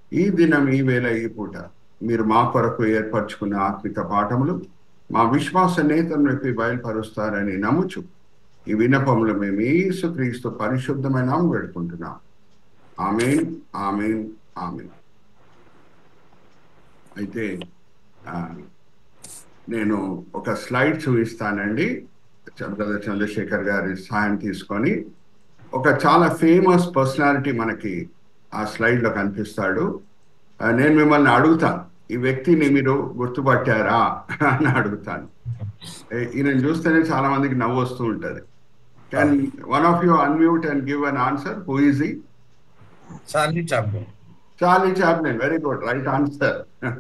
ఈ దినం ఈ వేళ ఈ పూట మీరు మా కొరకు ఏర్పరచుకున్న ఆత్మిక పాఠములు మా విశ్వాస నేతను ఎప్పి బయలుపరుస్తారని నమ్ముచు ఈ విన్నపములు మేము యేసుక్రీస్తు పరిశుద్ధమైన నామం పెడుకుంటున్నాం ఆమెన్ ఆమెన్ ఆమెన్ అయితే ఆ, నేను ఒక స్లైడ్ చూపిస్తానండి బ్రదర్ చంద్రశేఖర్ గారి సహాయం తీసుకొని ఒక చాలా ఫేమస్ పర్సనాలిటీ మనకి ఆ స్లైడ్ లో కనిపిస్తాడు ఆ, నేను మిమ్మల్ని అడుగుతాను ఈ వ్యక్తిని మీరు గుర్తుపట్టారా అని అడుగుతాను ఏ- ఈయన చూస్తేనే చాలా మందికి నవ్వు వస్తూ ఉంటది can one of you unmute and give an answer who is ఈ Charlie Chaplin Charlie Chaplin very good right answer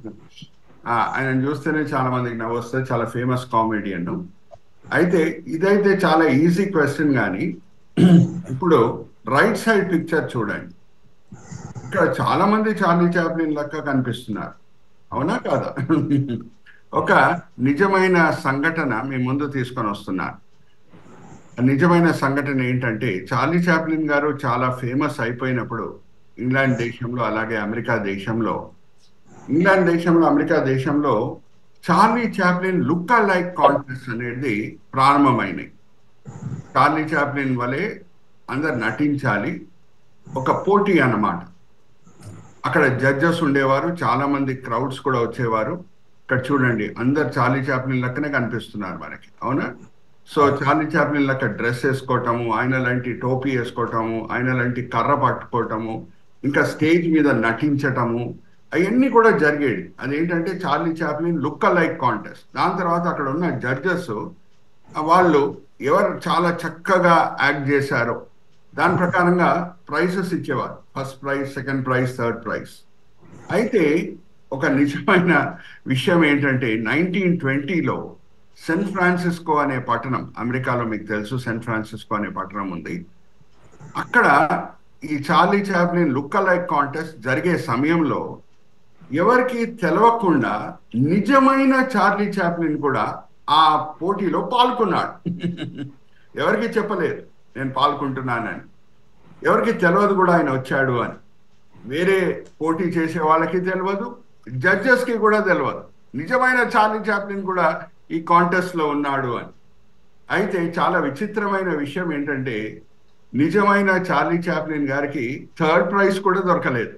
ఆయన చూస్తేనే చాలా మందికి నవ్వు వస్తుంది చాలా ఫేమస్ కామెడియన్ అయితే ఇదైతే చాలా ఈజీ క్వశ్చన్ కానీ ఇప్పుడు రైట్ సైడ్ పిక్చర్ చూడండి ఇక్కడ చాలా మంది చార్లీ చాప్లిన్ లెక్క కనిపిస్తున్నారు అవునా కాదా ఒక నిజమైన సంఘటన మీ ముందు తీసుకొని వస్తున్నారు ఆ నిజమైన సంఘటన ఏంటంటే చార్లీ చాప్లిన్ గారు చాలా ఫేమస్ అయిపోయినప్పుడు ఇంగ్లాండ్ దేశంలో అలాగే అమెరికా దేశంలో ఇంగ్లాండ్ దేశంలో అమెరికా దేశంలో Charlie Chaplin look like contest అనేది ప్రారంభమైనాయి చార్లీ చాప్లిన్ వలె అందరు నటించాలి ఒక పోటీ అన్నమాట అక్కడ జడ్జెస్ ఉండేవారు చాలా మంది క్రౌడ్స్ కూడా వచ్చేవారు ఇక్కడ చూడండి అందరు చార్లీ చాప్లిన్ లెక్కనే కనిపిస్తున్నారు మనకి అవునా సో చార్లీ చాప్లిన్ లెక్క డ్రెస్ వేసుకోవటము ఆయన లాంటి టోపీ వేసుకోవటము ఆయన లాంటి కర్ర పట్టుకోవటము ఇంకా స్టేజ్ మీద నటించటము అవన్నీ కూడా జరిగేది అదేంటంటే Charlie Chaplin look like contest దాని తర్వాత అక్కడ ఉన్న జడ్జెస్ వాళ్ళు ఎవరు చాలా చక్కగా యాక్ట్ చేశారో దాని ప్రకారంగా ప్రైజెస్ ఇచ్చేవారు first prize second prize third prize అయితే ఒక నిజమైన విషయం ఏంటంటే నైన్టీన్ ట్వంటీలో సెన్ ఫ్రాన్సిస్కో అనే పట్టణం అమెరికాలో మీకు తెలుసు సెన్ ఫ్రాన్సిస్కో అనే పట్టణం ఉంది అక్కడ ఈ Charlie Chaplin look like contest జరిగే సమయంలో ఎవరికి తెలవకుండా నిజమైన చార్లీ చాప్లిన్ కూడా ఆ పోటీలో పాల్గొన్నాడు ఎవరికి చెప్పలేదు నేను పాల్గొంటున్నానని ఎవరికి తెలియదు కూడా ఆయన వచ్చాడు అని వేరే పోటీ చేసే వాళ్ళకి తెలియదు జడ్జెస్ కి కూడా తెలియదు నిజమైన చార్లీ చాప్లిన్ కూడా ఈ కాంటెస్ట్ లో ఉన్నాడు అని అయితే చాలా విచిత్రమైన విషయం ఏంటంటే నిజమైన చార్లీ చాప్లిన్ గారికి థర్డ్ ప్రైజ్ కూడా దొరకలేదు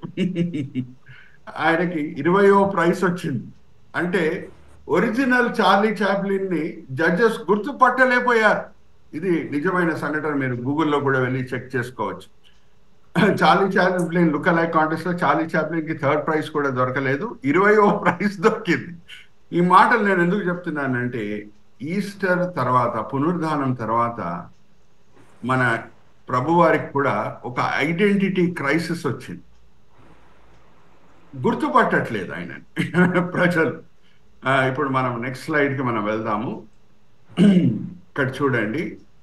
ఆయనకి ఇరవయో ప్రైజ్ వచ్చింది అంటే ఒరిజినల్ చార్లీ చాప్లిన్ ని జడ్జెస్ గుర్తుపట్టలేకపోయారు ఇది నిజమైన సంఘటన మీరు గూగుల్లో కూడా వెళ్ళి చెక్ చేసుకోవచ్చు Charlie Chaplin look like contest లో చార్లీ చాప్లిన్ కి థర్డ్ ప్రైజ్ కూడా దొరకలేదు ఇరవయో ప్రైజ్ దొరికింది ఈ మాటలు నేను ఎందుకు చెప్తున్నానంటే ఈస్టర్ తర్వాత పునరుద్ధానం తర్వాత మన ప్రభువారికి కూడా ఒక ఐడెంటిటీ క్రైసిస్ వచ్చింది గుర్తుపట్టట్లేదు ఆయన ప్రజలు ఆ, ఇప్పుడు మనం నెక్స్ట్ స్లైడ్ కి మనం వెళ్దాము ఇక్కడ చూడండి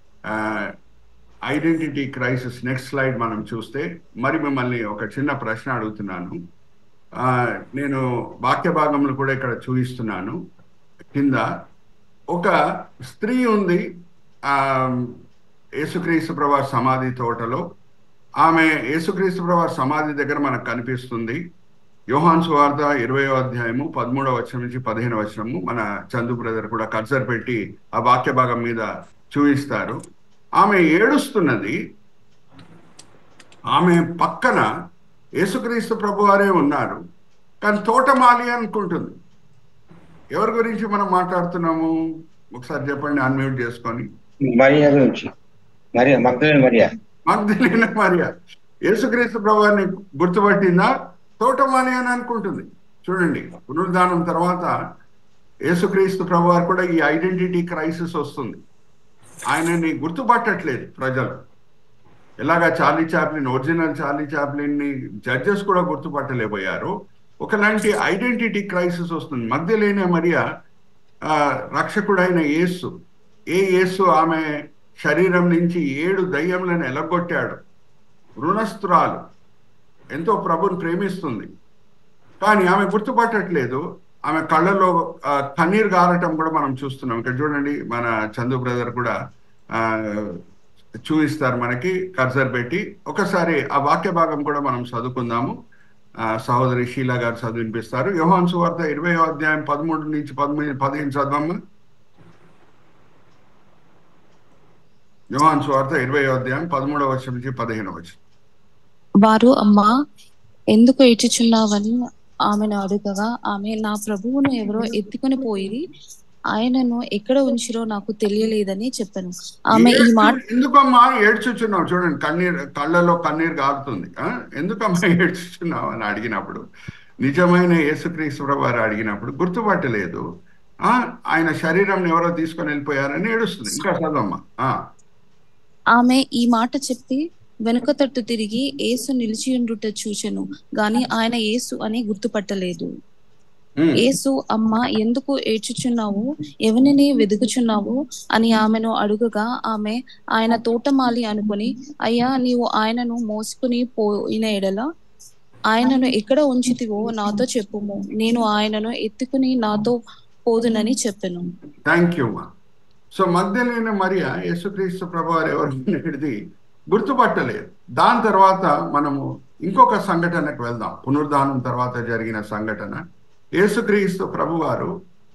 ఐడెంటిటీ క్రైసిస్ నెక్స్ట్ స్లైడ్ మనం చూస్తే మరి మిమ్మల్ని ఒక చిన్న ప్రశ్న అడుగుతున్నాను ఆ, నేను వాక్య భాగంలో కూడా ఇక్కడ చూపిస్తున్నాను కింద ఒక స్త్రీ ఉంది ఆ యేసుక్రీస్తు ప్రభా సమాధి తోటలో ఆమె యేసుక్రీస్తు ప్రభా సమాధి దగ్గర మనకు కనిపిస్తుంది యోహాన్ సువార్త ఇరవయో అధ్యాయము పదమూడవ వచనం నుంచి పదిహేను వచనము మన చందు బ్రదర్ కూడా కర్సర్ పెట్టి ఆ వాక్య భాగం మీద చూపిస్తారు ఆమె ఏడుస్తున్నది ఆమె పక్కన యేసుక్రీస్తు ప్రభు వారే ఉన్నారు కానీ తోటమాలి అనుకుంటుంది ఎవరి గురించి మనం మాట్లాడుతున్నాము ఒకసారి చెప్పండి అన్మ్యూట్ చేసుకొని మరియా గురించి మరియా మగ్ధులైన మరియా మగ్ధులైన మరియా యేసుక్రీస్తు ప్రభువారిని గుర్తుపట్టిందా తోటమాలి అని అనుకుంటుంది చూడండి పునరుద్ధానం తర్వాత యేసుక్రీస్తు ప్రభువారు కూడా ఈ ఐడెంటిటీ క్రైసిస్ వస్తుంది ఆయనని గుర్తుపట్టట్లేదు ప్రజలు ఎలాగా Charlie Chaplin original Charlie Chaplin ని జడ్జెస్ కూడా గుర్తుపట్టలేకపోయారు ఒకలాంటి ఐడెంటిటీ క్రైసిస్ వస్తుంది మధ్యలేనే మరియా ఆ, రక్షకుడైన యేసు ఏ యేసు ఆమె శరీరం నుంచి ఏడు దయ్యములను ఎలగొట్టాడు రుణస్తురాలు ఎంతో ప్రభుని ప్రేమిస్తుంది కానీ ఆమె గుర్తుపట్టట్లేదు ఆమె కళ్ళలో ఆ, కన్నీరు గారటం కూడా మనం చూస్తున్నాం ఇక్కడ చూడండి మన చందు బ్రదర్ కూడా ఆ, చూపిస్తారు మనకి కర్సర్ పెట్టి ఒకసారి ఆ వాక్య భాగం కూడా మనం చదువుకుందాము ఆ, సహోదరి షీలా గారు చదివినిపిస్తారు యోహాన్ సువార్త ఇరవై అధ్యాయం పదమూడు నుంచి పదమూడు పదిహేను చదవమ్మా యోహాన్ సువార్త ఇరవై అధ్యాయం పదమూడవ వచ్చం నుంచి పదిహేను వచ్చం వారు అమ్మా ఎందుకు ఏడ్చుచున్నావని ఆమెను అడుగగా ఆమె నా ప్రభువును ఎవరో ఎత్తుకుని పోయి ఆయనను ఎక్కడ ఉంచిరో నాకు తెలియలేదని చెప్పాను ఆమె ఈ మాట ఎందుకమ్మా ఏడ్చుచున్నావు చూడండి కన్నీరు కళ్ళలో కన్నీరు కారుతుంది ఆ? ఎందుకమ్మా ఏడ్చుచున్నావు అని అడిగినప్పుడు నిజమైన యేసుక్రీస్తు వారు అడిగినప్పుడు గుర్తుపట్టలేదు ఆ ఆయన శరీరం ఎవరో తీసుకొని వెళ్ళిపోయారని ఏడుస్తుంది ఇంకా చదవమ్మా ఆ, ఆమె ఈ మాట చెప్పి వెనుక తట్టు తిరిగి ఏసు నిలిచి ఉండుట చూచెను గాని ఆయన ఏసు అని గుర్తుపట్టలేదు ఉమ్, ఏసు అమ్మ ఎందుకు ఏడ్చుచున్నావు ఎవరిని వెదుకుచున్నావు అని ఆమెను అడుగగా ఆమె ఆయన తోటమాలి అనుకుని అయ్యా నీవు ఆయనను మోసుకుని పోయిన ఎడల ఆయనను ఎక్కడ ఉంచితివో నాతో చెప్పుము నేను ఆయనను ఎత్తుకుని నాతో పోదునని చెప్పెను థ్యాంక్ యూ మా సో మధ్యలోనే మరియా యేసుక్రీస్తు ప్రభువారు ఎవరు అనేది గుర్తుపట్టలేదు దాని తర్వాత మనము ఇంకొక సంఘటనకు వెళ్దాం పునరుద్ధానం తర్వాత జరిగిన సంఘటన యేసుక్రీస్తు ప్రభువారు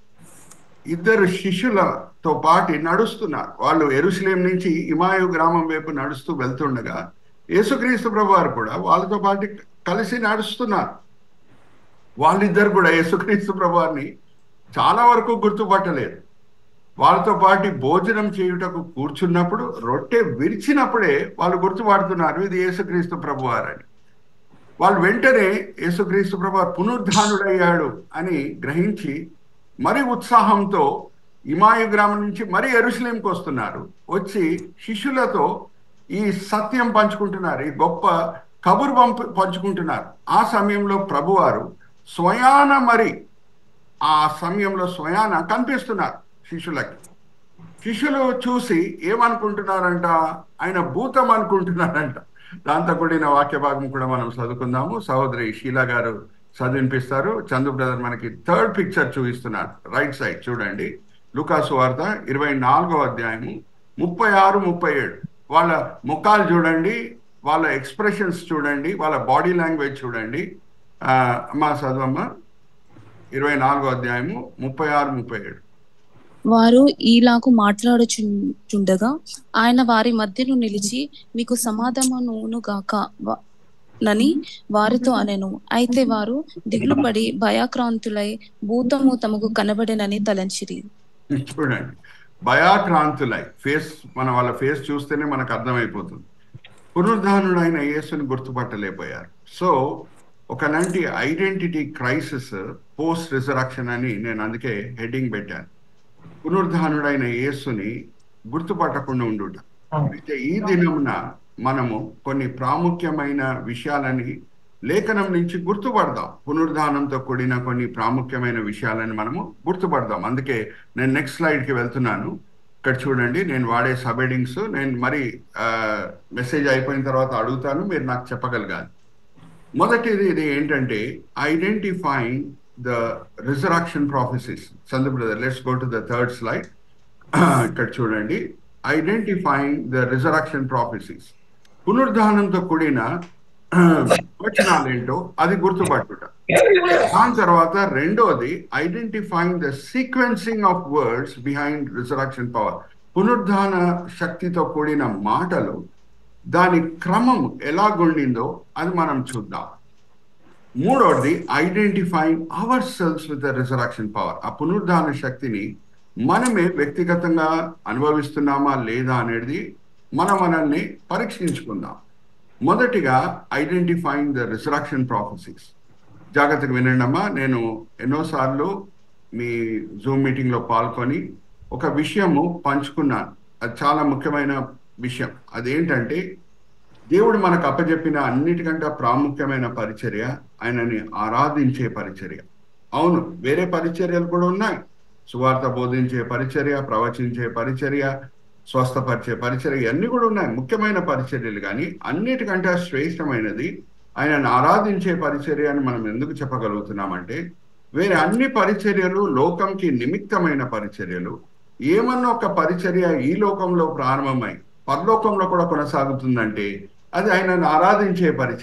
ఇద్దరు శిష్యులతో పాటు నడుస్తున్నారు వాళ్ళు ఎరుసలేం నుంచి ఇమాయు గ్రామం వైపు నడుస్తూ వెళ్తుండగా యేసుక్రీస్తు ప్రభువారు కూడా వాళ్ళతో పాటు కలిసి నడుస్తున్నారు వాళ్ళిద్దరు కూడా యేసుక్రీస్తు ప్రభువారిని చాలా వరకు గుర్తుపట్టలేదు వాళ్ళతో పాటు భోజనం చేయుటకు కూర్చున్నప్పుడు రొట్టె విరిచినప్పుడే వాళ్ళు గుర్తుపడుతున్నారు ఇది యేసుక్రీస్తు ప్రభువారని వాళ్ళు వెంటనే యేసుక్రీస్తు ప్రభు పునరుద్ధానుడయ్యాడు అని గ్రహించి మరి ఉత్సాహంతో ఇమాయు గ్రామం నుంచి మరి ఎరుసలేంకి వస్తున్నారు వచ్చి శిష్యులతో ఈ సత్యం పంచుకుంటున్నారు ఈ గొప్ప కబురు పంపు పంచుకుంటున్నారు ఆ సమయంలో ప్రభువారు స్వయాన మరి ఆ సమయంలో స్వయాన కనిపిస్తున్నారు శిష్యులకి శిష్యులు చూసి ఏమనుకుంటున్నారంట ఆయన భూతం అనుకుంటున్నారంట దాంతో కూడిన వాక్య భాగం కూడా మనం చదువుకుందాము సహోదరి షీలా గారు చదివినిపిస్తారు చందు బ్రదర్ మనకి థర్డ్ పిక్చర్ చూపిస్తున్నారు రైట్ సైడ్ చూడండి లుకాసు వార్త ఇరవై నాలుగో అధ్యాయము ముప్పై ఆరు ముప్పై ఏడు వాళ్ళ ముఖాలు చూడండి వాళ్ళ ఎక్స్ప్రెషన్స్ చూడండి వాళ్ళ బాడీ లాంగ్వేజ్ చూడండి ఆ, అమ్మా చదవమ్మ ఇరవై నాలుగో అధ్యాయము ముప్పై ఆరు ముప్పై ఏడు వారు ఈలాగు మాట్లాడుచుండగా ఆయన వారి మధ్యను నిలిచి మీకు సమాధానమును గాక వ- నని వారితో అనెను అయితే వారు దిగులుపడి భయాక్రాంతులై భూతము తమకు కనబడినని తలంచిరి చూడండి భయాక్రాంతులై ఫేస్ మన వాళ్ళ ఫేస్ చూస్తేనే మనకు అర్థమైపోతుంది పునరుద్ధానుడైన యేసుని గుర్తుపట్టలేకపోయారు సో ఒకలాంటి ఐడెంటిటీ క్రైసిస్ పోస్ట్ రిజరక్షన్ అని నేను అందుకే హెడ్డింగ్ పెట్టాను పునరుద్ధానుడైన యేసుని గుర్తుపట్టకుండా ఉండుట అయితే ఈ దినమున మనము కొన్ని ప్రాముఖ్యమైన విషయాలని లేఖనం నుంచి గుర్తుపడదాం పునరుద్ధానంతో కూడిన కొన్ని ప్రాముఖ్యమైన విషయాలని మనము గుర్తుపడదాం అందుకే నేను నెక్స్ట్ స్లైడ్కి వెళ్తున్నాను ఇక్కడ చూడండి నేను వాడే సబెడింగ్స్ నేను మరి మెసేజ్ అయిపోయిన తర్వాత అడుగుతాను మీరు నాకు చెప్పగలగాలి మొదటిది ఇది ఏంటంటే identifying the resurrection prophecies Chandra brother let's go to the third slide ఇక్కడ చూడండి ఐడెంటిఫైయింగ్ ద రిజరాక్షన్ ప్రాఫెసెస్ పునరుద్ధానంతో కూడిన వచనాలు ఏంటో అది గుర్తుపట్టుట దాని తర్వాత రెండోది identifying the sequencing of words behind resurrection power పునరుద్ధాన శక్తితో కూడిన మాటలు దాని క్రమం ఎలాగుండిందో అది మనం చూద్దాం మూడోది identifying ourselves with the resurrection power ఆ పునరుద్ధాన శక్తిని మనమే వ్యక్తిగతంగా అనుభవిస్తున్నామా లేదా అనేది మనం మనల్ని పరీక్షించుకుందాం మొదటిగా ఐడెంటిఫైయింగ్ ద రిజరాక్షన్ ప్రాఫెసీస్ జాగ్రత్తగా వినండి అమ్మా నేను ఎన్నోసార్లు మీ జూమ్ మీటింగ్లో పాల్గొని ఒక విషయము పంచుకున్నాను అది చాలా ముఖ్యమైన విషయం అదేంటంటే దేవుడు మనకు అప్పచెప్పిన అన్నిటికంటే ప్రాముఖ్యమైన పరిచర్య ఆయనని ఆరాధించే పరిచర్య అవును వేరే పరిచర్యలు కూడా ఉన్నాయి సువార్త బోధించే పరిచర్య ప్రవచించే పరిచర్య స్వస్థపరిచే పరిచర్య ఇవన్నీ కూడా ఉన్నాయి ముఖ్యమైన పరిచర్యలు కానీ అన్నిటికంటే శ్రేష్టమైనది ఆయనను ఆరాధించే పరిచర్య అని మనం ఎందుకు చెప్పగలుగుతున్నామంటే వేరే అన్ని పరిచర్యలు లోకంకి నిమిత్తమైన పరిచర్యలు ఏమన్నా ఒక పరిచర్య ఈ లోకంలో ప్రారంభమై పరలోకంలో కూడా కొనసాగుతుందంటే అది ఆయనను ఆరాధించే పరిచర్య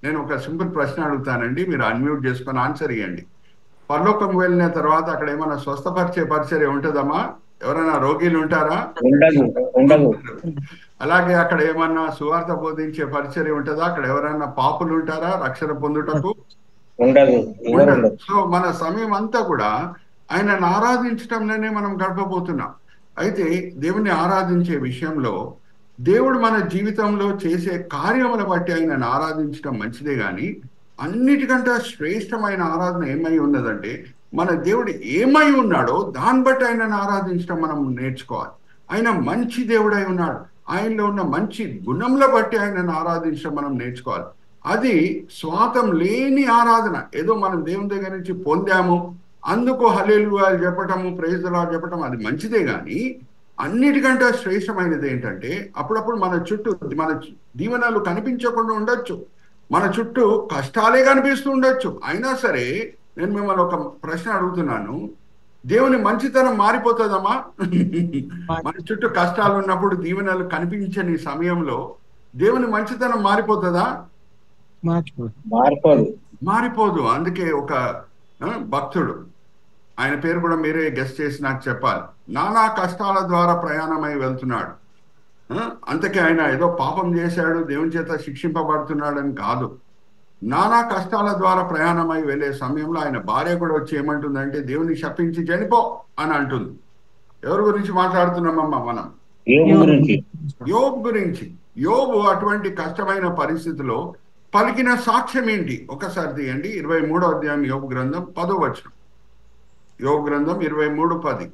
నేను ఒక సింపుల్ ప్రశ్న అడుగుతానండి మీరు అన్మ్యూట్ చేసుకొని ఆన్సర్ ఇవ్వండి పరలోకం వెళ్ళిన తర్వాత అక్కడ ఏమైనా స్వస్థపరిచే పరిచర్య ఉంటుందమ్మా ఎవరైనా రోగిలు ఉంటారా ఉండదు ఉండదు అలాగే అక్కడ ఏమన్నా సువార్త బోధించే పరిచర్య ఉంటుందా అక్కడ ఎవరైనా పాపులు ఉంటారా రక్షణ పొందుటకు ఉండదు ఎవరు ఉండదు. ఉండదు సో మన సమయం అంతా కూడా ఆయనను ఆరాధించటంలోనే మనం గడపబోతున్నాం అయితే దేవుని ఆరాధించే విషయంలో దేవుడు మన జీవితంలో చేసే కార్యముల బట్టి ఆయనను ఆరాధించడం మంచిదే గాని అన్నిటికంటే శ్రేష్టమైన ఆరాధన ఏమై ఉన్నదంటే మన దేవుడు ఏమై ఉన్నాడో దాన్ని బట్టి ఆయనను ఆరాధించడం మనం నేర్చుకోవాలి ఆయన మంచి దేవుడై ఉన్నాడు ఆయనలో ఉన్న మంచి గుణంల బట్టి ఆయనను ఆరాధించడం మనం నేర్చుకోవాలి అది స్వాతం లేని ఆరాధన ఏదో మనం దేవుని దగ్గర నుంచి పొందాము అందుకు హలేలు చెప్పటము ప్రైజ్లా చెప్పటం అది మంచిదే కానీ అన్నిటికంటే శ్రేష్టమైనది ఏంటంటే అప్పుడప్పుడు మన చుట్టూ మన దీవెనలు కనిపించకుండా ఉండొచ్చు మన చుట్టూ కష్టాలే కనిపిస్తూ ఉండొచ్చు అయినా సరే నేను మిమ్మల్ని ఒక ప్రశ్న అడుగుతున్నాను దేవుని మంచితనం మారిపోతుందమ్మా మన చుట్టూ కష్టాలు ఉన్నప్పుడు దీవెనలు కనిపించని సమయంలో దేవుని మంచితనం మారిపోతుందా మార్పోదు మారిపోదు అందుకే ఒక ఆ, భక్తుడు ఆయన పేరు కూడా మీరే గెస్ట్ చేసి నాకు చెప్పాలి నానా కష్టాల ద్వారా ప్రయాణమై వెళ్తున్నాడు ఆ, అంతకే ఆయన ఏదో పాపం చేశాడు దేవుని చేత శిక్షింపబడుతున్నాడని కాదు నానా కష్టాల ద్వారా ప్రయాణమై వెళ్ళే సమయంలో ఆయన భార్య కూడా వచ్చి ఏమంటుందంటే దేవుని శపించి చనిపో అని అంటుంది ఎవరి గురించి మాట్లాడుతున్నామమ్మా మనం యోగు గురించి యోబు గురించి యోబు అటువంటి కష్టమైన పరిస్థితిలో పలికిన సాక్ష్యం ఏంటి ఒకసారి తీయండి ఇరవై మూడో అధ్యాయం యోబు గ్రంథం పదో వచనం యోబు గ్రంథం ఇరవై మూడు పది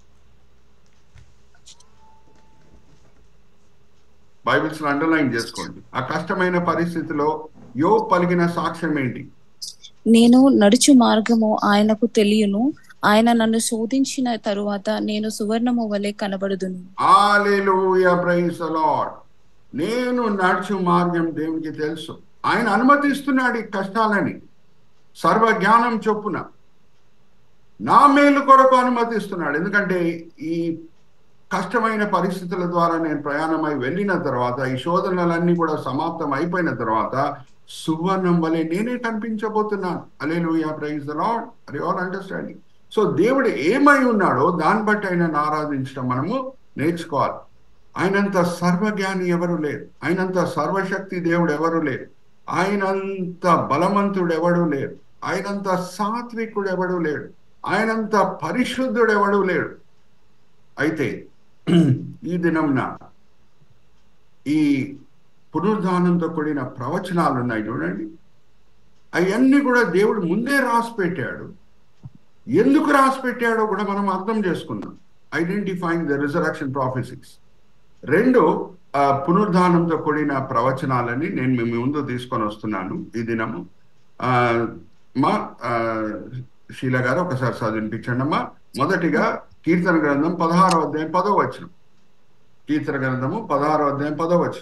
బైబిల్స్ అండర్లైన్ చేసుకోండి ఆ కష్టమైన పరిస్థితిలో యోబు పలికిన సాక్ష్యం ఏంటి నేను నడుచు మార్గము ఆయనకు తెలియను ఆయన నన్ను శోధించిన తరువాత నేను సువర్ణము వలె కనబడుదును హల్లెలూయా ప్రైజ్ లార్డ్ నేను నడుచు మార్గం దేవునికి తెలుసు ఆయన అనుమతిస్తున్నాడు ఈ కష్టాలని సర్వ జ్ఞానం చొప్పున నా మేలు కొరకు అనుమతిస్తున్నాడు ఎందుకంటే ఈ కష్టమైన పరిస్థితుల ద్వారా నేను ప్రయాణమై వెళ్ళిన తర్వాత ఈ శోధనలన్నీ కూడా సమాప్తం అయిపోయిన తర్వాత సువర్ణం వలె నేనే కనిపించబోతున్నాను అలేలుయా ప్రైజ్ ద లార్డ్ అది ఆల్ అండర్స్టాండింగ్ సో దేవుడు ఏమై ఉన్నాడో దాన్ని బట్టి ఆయనను ఆరాధించడం మనము నేర్చుకోవాలి ఆయనంత సర్వజ్ఞాని ఎవరు లేరు ఆయనంత సర్వశక్తి దేవుడు ఎవరు లేరు ఆయనంత బలవంతుడు ఎవడు లేరు ఆయనంత సాత్వికుడు ఎవడు లేడు ఆయనంత పరిశుద్ధుడు ఎవడు లేడు అయితే ఈ దినంన ఈ పునరుద్ధానంతో కూడిన ప్రవచనాలు ఉన్నాయి చూడండి అవన్నీ కూడా దేవుడు ముందే రాసి పెట్టాడు ఎందుకు రాసి పెట్టాడో కూడా మనం అర్థం చేసుకుందాం ఐడెంటిఫైయింగ్ ద రిజరక్షన్ ప్రాఫెసిక్స్ రెండు ఆ, పునరుద్ధానంతో కూడిన ప్రవచనాలని నేను మీ ముందు తీసుకొని వస్తున్నాను ఈ దినము ఆ, మా ఆ, శీల గారు ఒకసారి చదివినిపించండి అమ్మా మొదటిగా కీర్తన గ్రంథం పదహారో అధ్యాయం పదో వచనం కీర్తన గ్రంథము పదహారో అధ్యాయం పదో వచనం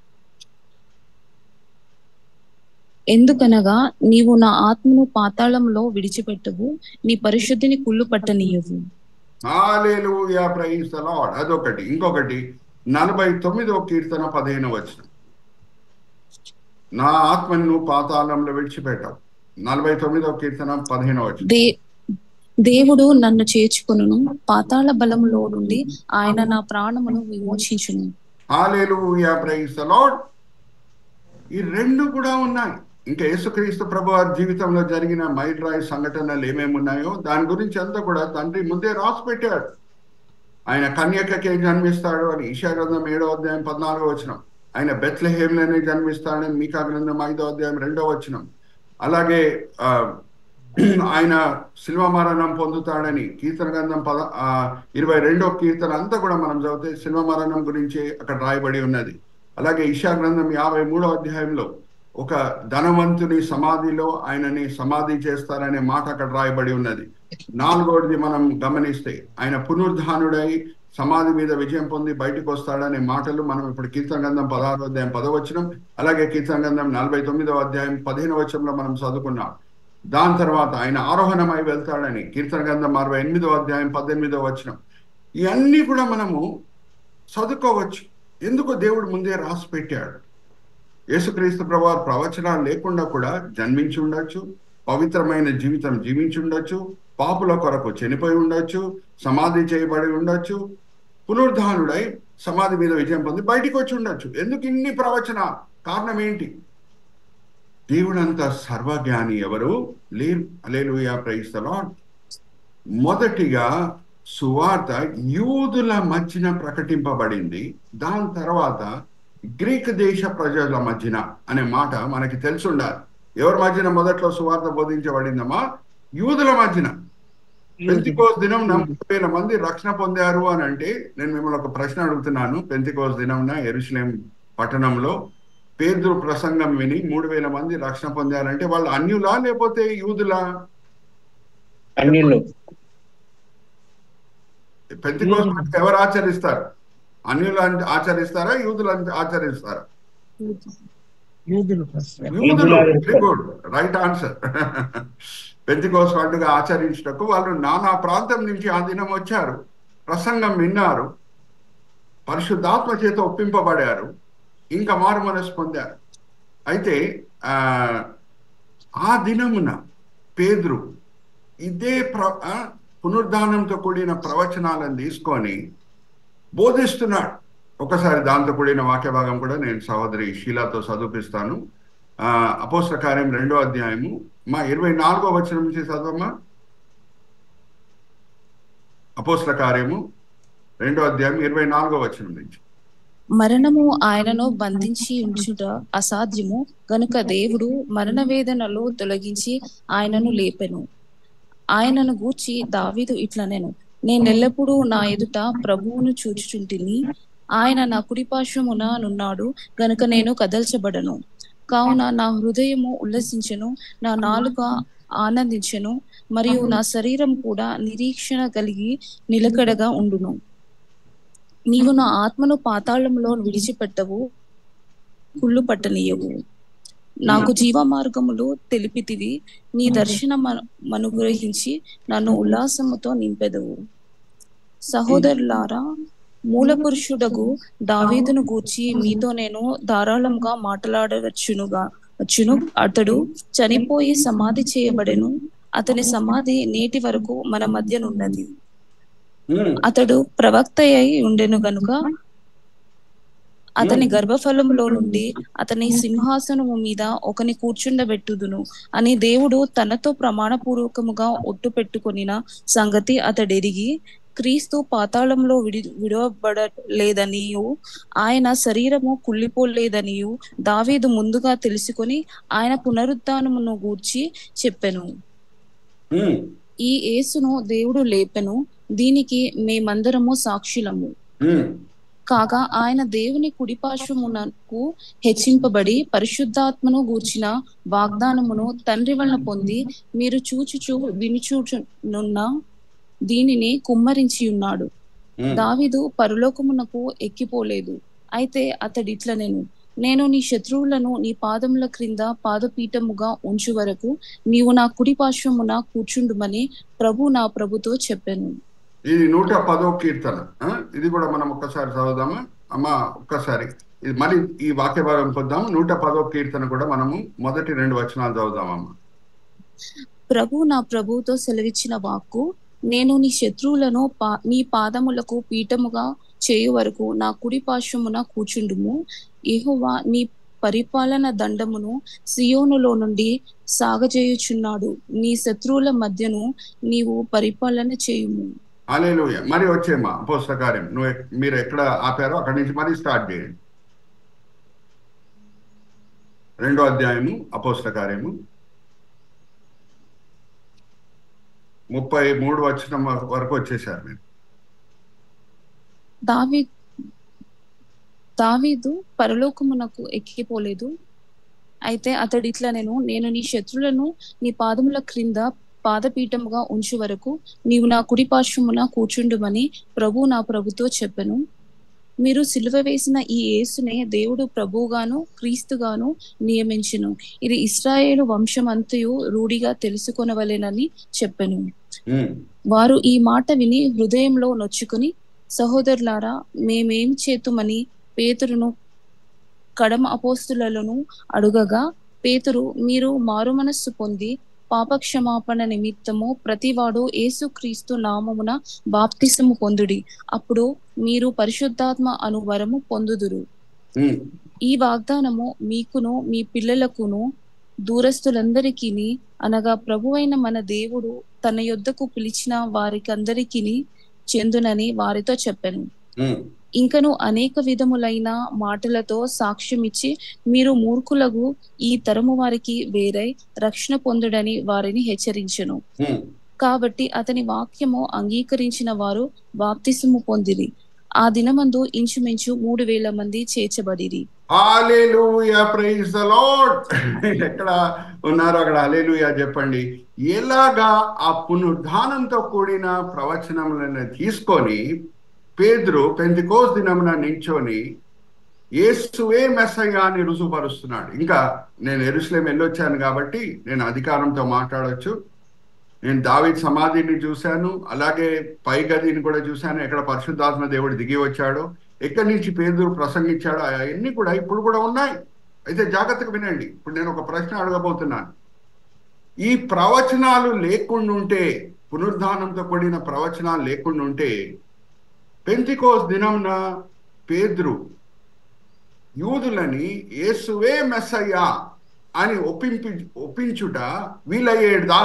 ఎందుకనగా నీవు నా ఆత్మను పాతాళంలో విడిచిపెట్టవు నీ పరిశుద్ధిని కుళ్ళు పట్టనీయవు హాలేలుయా ప్రైజ్ ద లార్డ్ అదొకటి ఇంకొకటి నలభై తొమ్మిదో కీర్తన పదిహేను వచనం నా ఆత్మను నువ్వు పాతాళంలో విడిచిపెట్టావు నలభై తొమ్మిదో కీర్తన పదిహేను వచనం దే దేవుడు నన్ను చేర్చుకొనును పాతాళ బలములో నుండి ఆయన నా ప్రాణమును విమోచించును హాలేలుయా ప్రైజ్ ద లార్డ్ ఈ రెండు కూడా ఉన్నాయి ఇంకా యేసుక్రీస్తు ప్రభు వారి జీవితంలో జరిగిన మైడ్రాయ్ సంఘటనలు ఏమేమి ఉన్నాయో దాని గురించి అంతా కూడా తండ్రి ముందే రాసి పెట్టాడు ఆయన కన్యకకే జన్మిస్తాడు అని ఈశా గ్రంథం ఏడో అధ్యాయం పద్నాలుగో వచనం ఆయన బెత్లహేమ్లోనే జన్మిస్తాడని మీకా గ్రంథం ఐదో అధ్యాయం రెండో వచనం అలాగే ఆ, ఆయన శిల్వ మరణం పొందుతాడని కీర్తన గ్రంథం పద ఆ, ఇరవై రెండో కీర్తన అంతా కూడా మనం చదివితే శిల్వ మరణం గురించి అక్కడ రాయబడి ఉన్నది అలాగే ఈశా గ్రంథం యాభై మూడో అధ్యాయంలో ఒక ధనవంతుని సమాధిలో ఆయనని సమాధి చేస్తారనే మాట అక్కడ రాయబడి ఉన్నది నాలుగోది మనం గమనిస్తే ఆయన పునరుద్ధానుడై సమాధి మీద విజయం పొంది బయటకు వస్తాడనే మాటలు మనం ఇప్పుడు కీర్తన గ్రంథం పదహారో అధ్యాయం పదవచనం అలాగే కీర్తన గ్రంథం నలభై తొమ్మిదో అధ్యాయం పదిహేను వచనంలో మనం చదువుకున్నాం దాని తర్వాత ఆయన ఆరోహణమై వెళ్తాడని కీర్తన గ్రంథం అరవై ఎనిమిదో అధ్యాయం పద్దెనిమిదో వచనం ఇవన్నీ కూడా మనము చదువుకోవచ్చు ఎందుకు దేవుడు ముందే రాసి పెట్టాడు యేసుక్రీస్తు ప్రభు ప్రవచనాలు లేకుండా కూడా జన్మించి ఉండొచ్చు పవిత్రమైన జీవితం జీవించి ఉండొచ్చు పాపుల కొరకు చనిపోయి ఉండొచ్చు సమాధి చేయబడి ఉండొచ్చు పునరుద్ధానుడై సమాధి మీద విజయం పొంది బయటికి వచ్చి ఉండొచ్చు ఎందుకు ఇన్ని ప్రవచనాలు కారణం ఏంటి దేవుడంత సర్వజ్ఞాని ఎవరు లేరు అలేలుయా ప్రైస్తలో మొదటిగా సువార్త యూదుల మధ్యన ప్రకటింపబడింది దాని తర్వాత గ్రీక్ దేశ ప్రజల మధ్యన అనే మాట మనకి తెలిసి ఉండాలి ఎవరి మధ్యన మొదట్లో సువార్త బోధించబడిందమ్మా యూదుల మధ్యన పెంతికోస్ దినం ముప్పై వేల మంది రక్షణ పొందారు అని అంటే నేను మిమ్మల్ని ఒక ప్రశ్న అడుగుతున్నాను పెంతికోస్ దినంన ఎరుసలేం పట్టణంలో పేదరు ప్రసంగం విని మూడు వేల మంది రక్షణ పొందారంటే వాళ్ళు అన్యులా లేకపోతే యూదులా అన్యులు పెంతికోస్ ఎవరు ఆచరిస్తారు అన్యులు అంటే ఆచరిస్తారా యూదులు అంటే ఆచరిస్తారా యూదులు యూదులు very good right answer Pentecost పండుగ ఆచరించటకు వాళ్ళు నానా ప్రాంతం నుంచి ఆ దినం వచ్చారు ప్రసంగం విన్నారు పరిశుద్ధాత్మ చేత ఒప్పింపబడారు ఇంకా మారు మనసు పొందారు అయితే ఆ ఆ దినమున పేదరు ఇదే ప్ర ఆ, పునరుద్ధానంతో కూడిన ప్రవచనాలను తీసుకొని బోధిస్తున్నాడు ఒకసారి దాంతో కూడిన వాక్య భాగం కూడా నేను సహోదరి షీలాతో చదివిపిస్తాను ఆ అపోస్ల కార్యం రెండో అధ్యాయము మా ఇరవై నాలుగో వచనం నుంచి చదవమ్మా అపోస్ల కార్యము రెండో అధ్యాయం ఇరవై నాలుగో వచనం నుంచి మరణము ఆయనను బంధించి ఉంచుట అసాధ్యము గనుక దేవుడు మరణ వేదనలో తొలగించి ఆయనను లేపెను ఆయనను గూర్చి దావీదు ఇట్లనెను నేనెల్లప్పుడూ నా ఎదుట ప్రభువును చూచుచుంటిని ఆయన నా కుడిపార్శ్వమున నున్నాడు గనుక నేను కదల్చబడను కావున నా హృదయము ఉల్లసించెను నా నాలుక ఆనందించెను మరియు నా శరీరం కూడా నిరీక్షణ కలిగి నిలకడగా ఉండును నీవు నా ఆత్మను పాతాళంలో విడిచిపెట్టవు కుళ్ళు పట్టనీయవు నాకు జీవ మార్గములు తెలిపితివి నీ దర్శనం అనుగ్రహించి నన్ను ఉల్లాసముతో నింపెదవు సహోదరులారా మూల పురుషుడగు దావీదును గూర్చి మీతో నేను ధారాళంగా మాట్లాడవచ్చునుగా వచ్చును అతడు చనిపోయి సమాధి చేయబడెను అతని సమాధి నేటి వరకు మన మధ్యనున్నది ఉమ్, అతడు ప్రవక్త అయి ఉండెను గనుక అతని గర్భఫలములో నుండి అతని సింహాసనము మీద ఒకని కూర్చుండబెట్టుదును అని దేవుడు తనతో ప్రమాణపూర్వకముగా ఒట్టు పెట్టుకొనిన సంగతి అతడెరిగి క్రీస్తు పాతాళంలో విడి విడవబడలేదనియు ఆయన శరీరము కుళ్ళిపోలేదనియు దావీదు ముందుగా తెలుసుకొని ఆయన పునరుత్థానమును గూర్చి చెప్పెను ఉమ్, ఈ యేసును దేవుడు లేపెను దీనికి మేమందరము సాక్షులము ఉమ్. కాగా ఆయన దేవుని కుడిపార్శ్వమునకు హెచ్చింపబడి పరిశుద్ధాత్మను గూర్చిన వాగ్దానమును తండ్రి వలన పొంది మీరు చూచుచు వినుచూచునున్న దీనిని కుమ్మరించి ఉన్నాడు ఉమ్. దావీదు పరలోకమునకు ఎక్కిపోలేదు అయితే అతడిట్ల నేను నేను నీ శత్రువులను నీ పాదముల క్రింద పాదపీఠముగా ఉంచు వరకు నీవు నా కుడి పార్శ్వమున కూర్చుండుమని ప్రభు నా ప్రభుతో చెప్పాను ఇది నూట పదో కీర్తన ఆ? ఇది కూడా మనం ఒక్కసారి చదువుదామా అమ్మా ఒక్కసారి ఇది మరి ఈ వాక్య భాగం పొద్దాం నూట పదో కీర్తన కూడా మనము మొదటి రెండు వచనాలు చదువుదామమ్మా ప్రభు నా ప్రభువుతో సెలవిచ్చిన వాక్కు నేను నీ శత్రువులను పా నీ పాదములకు పీఠముగా చేయు వరకు నా కుడి పార్శ్వమున కూర్చుండుము యెహోవా నీ పరిపాలన దండమును సియోనులో నుండి సాగజేయుచున్నాడు నీ శత్రువుల మధ్యను నీవు పరిపాలన చేయుము అలేలుయ మరి వచ్చేమ్మా అపోస్త కార్యం నువ్వు ఎక్- మీరు ఎక్కడ ఆపారో అక్కడి నుంచి మరి స్టార్ట్ చేయండి రెండో అధ్యాయము అపోస్త కార్యము ముప్పై మూడు వచ్చిన వరకు వచ్చేసారు మీరు దావీ దావీదు పరలోకమునకు ఎక్కిపోలేదు అయితే అతడు ఇట్లా నేను నేను నీ శత్రులను నీ పాదముల క్రింద పాదపీఠముగా ఉంచు వరకు నీవు నా కుడి పార్శ్వమున కూర్చుండుమని ప్రభు నా ప్రభుతో చెప్పెను మీరు సిలువ వేసిన ఈ యేసునే దేవుడు ప్రభువుగాను క్రీస్తుగాను నియమించును ఇది ఇస్రాయేలు వంశమంతయు రూఢిగా తెలుసుకొనవలెనని చెప్పెను ఉమ్, వారు ఈ మాట విని హృదయంలో నొచ్చుకుని సహోదరులారా మేమేం చేతుమని పేతురును కడమ అపోస్తులను అడుగగా పేతురు మీరు మారుమనస్సు పొంది పాపక్షమాపణ నిమిత్తము ప్రతివాడు యేసుక్రీస్తు నామమున బాప్తిసము పొందుడి అప్పుడు మీరు పరిశుద్ధాత్మ అను వరము పొందుదురు ఉమ్, ఈ వాగ్దానము మీకును మీ పిల్లలకును దూరస్తులందరికీ అనగా ప్రభువైన మన దేవుడు తన యొద్దకు పిలిచిన వారికందరికీ చెందునని వారితో చెప్పాను ఉమ్. ఇంకను అనేక విధములైన మాటలతో సాక్ష్యమిచ్చి మీరు మూర్ఖులకు ఈ తరము వారికి వేరై రక్షణ పొందుడని వారిని హెచ్చరించెను ఉమ్. కాబట్టి అతని వాక్యము అంగీకరించిన వారు బాప్తిసము పొందిరి ఆ దినమందు ఇంచుమించు మూడు వేల మంది చేర్చబడిరి హల్లెలూయా ప్రైజ్ ద లార్డ్ ఎక్కడ ఉన్నారో అక్కడ హల్లెలూయా చెప్పండి ఎలాగా ఆ పునరుద్ధానంతో కూడిన ప్రవచనములను తీసుకొని పేదరు పెంతికోస్ దినమున నించొని యేసువే మెస్సయ్య అని రుజుపరుస్తున్నాడు ఇంకా నేను ఎరుసలేం వెళ్ళొచ్చాను కాబట్టి నేను అధికారంతో మాట్లాడొచ్చు నేను దావీద్ సమాధిని చూశాను అలాగే పై గదిని కూడా చూశాను ఎక్కడ పరిశుద్ధాత్మ దేవుడు దిగి వచ్చాడో ఎక్కడి నుంచి పేదరు ప్రసంగించాడో అవన్నీ కూడా ఇప్పుడు కూడా ఉన్నాయి అయితే జాగ్రత్తగా వినండి ఇప్పుడు నేను ఒక ప్రశ్న అడగబోతున్నాను ఈ ప్రవచనాలు లేకుండా ఉంటే పునరుద్ధానంతో కూడిన ప్రవచనాలు లేకుండా ఉంటే పెంతికోస్ దినంన పేదరు యూదులని యేసువే మెస్సయ్యా అని ఒప్పింపి ఒప్పించుట వీలయ్యేదా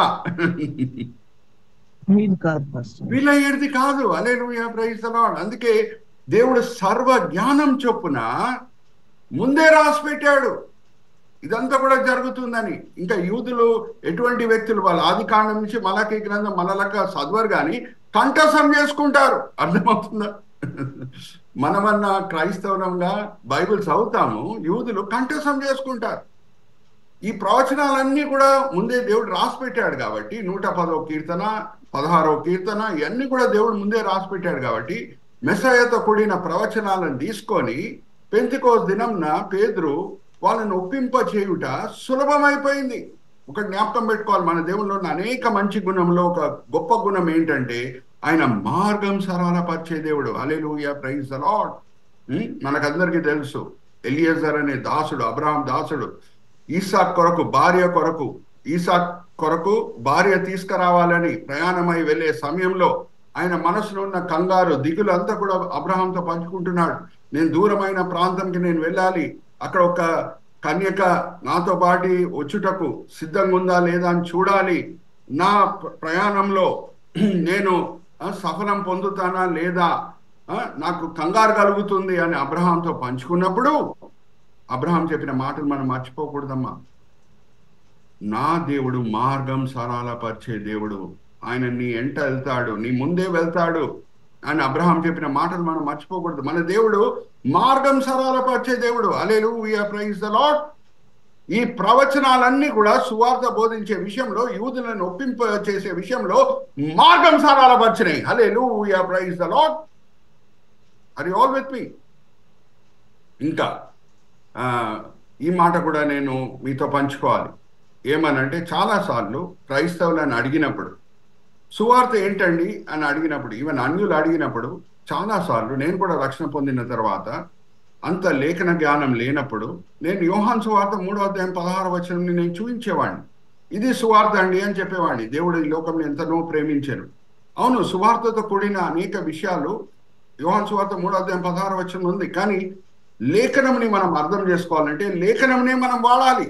మీది కాదు పాస్టర్ వీలయ్యేది కాదు అలే ప్రైజ్ అందుకే దేవుడు సర్వ జ్ఞానం చొప్పున ముందే రాసి పెట్టాడు ఇదంతా కూడా జరుగుతుందని ఇంకా యూదులు ఎటువంటి వ్యక్తులు వాళ్ళ ఆది కాండం నుంచి మలకి గ్రంథం మనలక చదవరు కానీ కంఠసం చేసుకుంటారు అర్థమవుతుందా మనమన్నా క్రైస్తవంగా బైబిల్ చదువుతాము యూదులు కంఠసం చేసుకుంటారు ఈ ప్రవచనాలన్నీ కూడా ముందే దేవుడు రాసి పెట్టాడు కాబట్టి నూట పదో కీర్తన పదహారో కీర్తన ఇవన్నీ కూడా దేవుడు ముందే రాసి పెట్టాడు కాబట్టి మెస్సయతో కూడిన ప్రవచనాలను తీసుకొని పెంతికోస్ దినంన పేదరు వాళ్ళని ఒప్పింప చేయుట సులభమైపోయింది ఒక జ్ఞాపకం పెట్టుకోవాలి మన దేవుల్లో ఉన్న అనేక మంచి గుణంలో ఒక గొప్ప గుణం ఏంటంటే ఆయన మార్గం సరళపరిచే దేవుడు అలెలుయా ప్రైజ్ ద లాడ్ మనకందరికీ తెలుసు ఎలియజర్ అనే దాసుడు అబ్రహాం దాసుడు ఈసాక్ కొరకు భార్య కొరకు ఈసాక్ కొరకు భార్య తీసుకురావాలని ప్రయాణమై వెళ్ళే సమయంలో ఆయన మనసులో ఉన్న కంగారు దిగులు అంతా కూడా అబ్రహాంతో పంచుకుంటున్నాడు నేను దూరమైన ప్రాంతంకి నేను వెళ్ళాలి అక్కడ ఒక కన్యక నాతో పాటి వచ్చుటకు సిద్ధంగా ఉందా లేదా అని చూడాలి నా ప్ర- ప్రయాణంలో నేను ఆ, సఫలం పొందుతానా లేదా ఆ, నాకు కంగారు కలుగుతుంది అని అబ్రహాంతో పంచుకున్నప్పుడు అబ్రహాం చెప్పిన మాటలు మనం మర్చిపోకూడదమ్మా నా దేవుడు మార్గం సరళపరిచే దేవుడు ఆయన నీ ఎంట వెళ్తాడు నీ ముందే వెళ్తాడు అని అబ్రహాం చెప్పిన మాటలు మనం మర్చిపోకూడదు మన దేవుడు మార్గం సరళపరిచే దేవుడు అలేలు ప్రైజ్ ద లాడ్ ఈ ప్రవచనాలన్నీ కూడా సువార్త బోధించే విషయంలో యూదులను ఒప్పింప చేసే విషయంలో మార్గం సరళపరిచినాయి అలేలు ప్రైజ్ ద లాడ్ అది ఆల్ విత్ మీ ఇంకా ఆ, ఈ మాట కూడా నేను మీతో పంచుకోవాలి ఏమనంటే చాలాసార్లు క్రైస్తవులను అడిగినప్పుడు సువార్త ఏంటండి అని అడిగినప్పుడు ఈవెన్ అన్యులు అడిగినప్పుడు చాలాసార్లు నేను కూడా రక్షణ పొందిన తర్వాత అంత లేఖన జ్ఞానం లేనప్పుడు నేను యోహాన్ సువార్త మూడో అధ్యాయం పదహారు వచనం నేను చూపించేవాడిని ఇది సువార్త అండి అని చెప్పేవాడిని దేవుడు ఈ లోకంలో ఎంతనో ప్రేమించాను అవును సువార్తతో కూడిన అనేక విషయాలు యోహాన్ సువార్త మూడో అధ్యాయం పదహారు వచనం ఉంది కానీ లేఖనంని మనం అర్థం చేసుకోవాలంటే లేఖనంనే మనం వాడాలి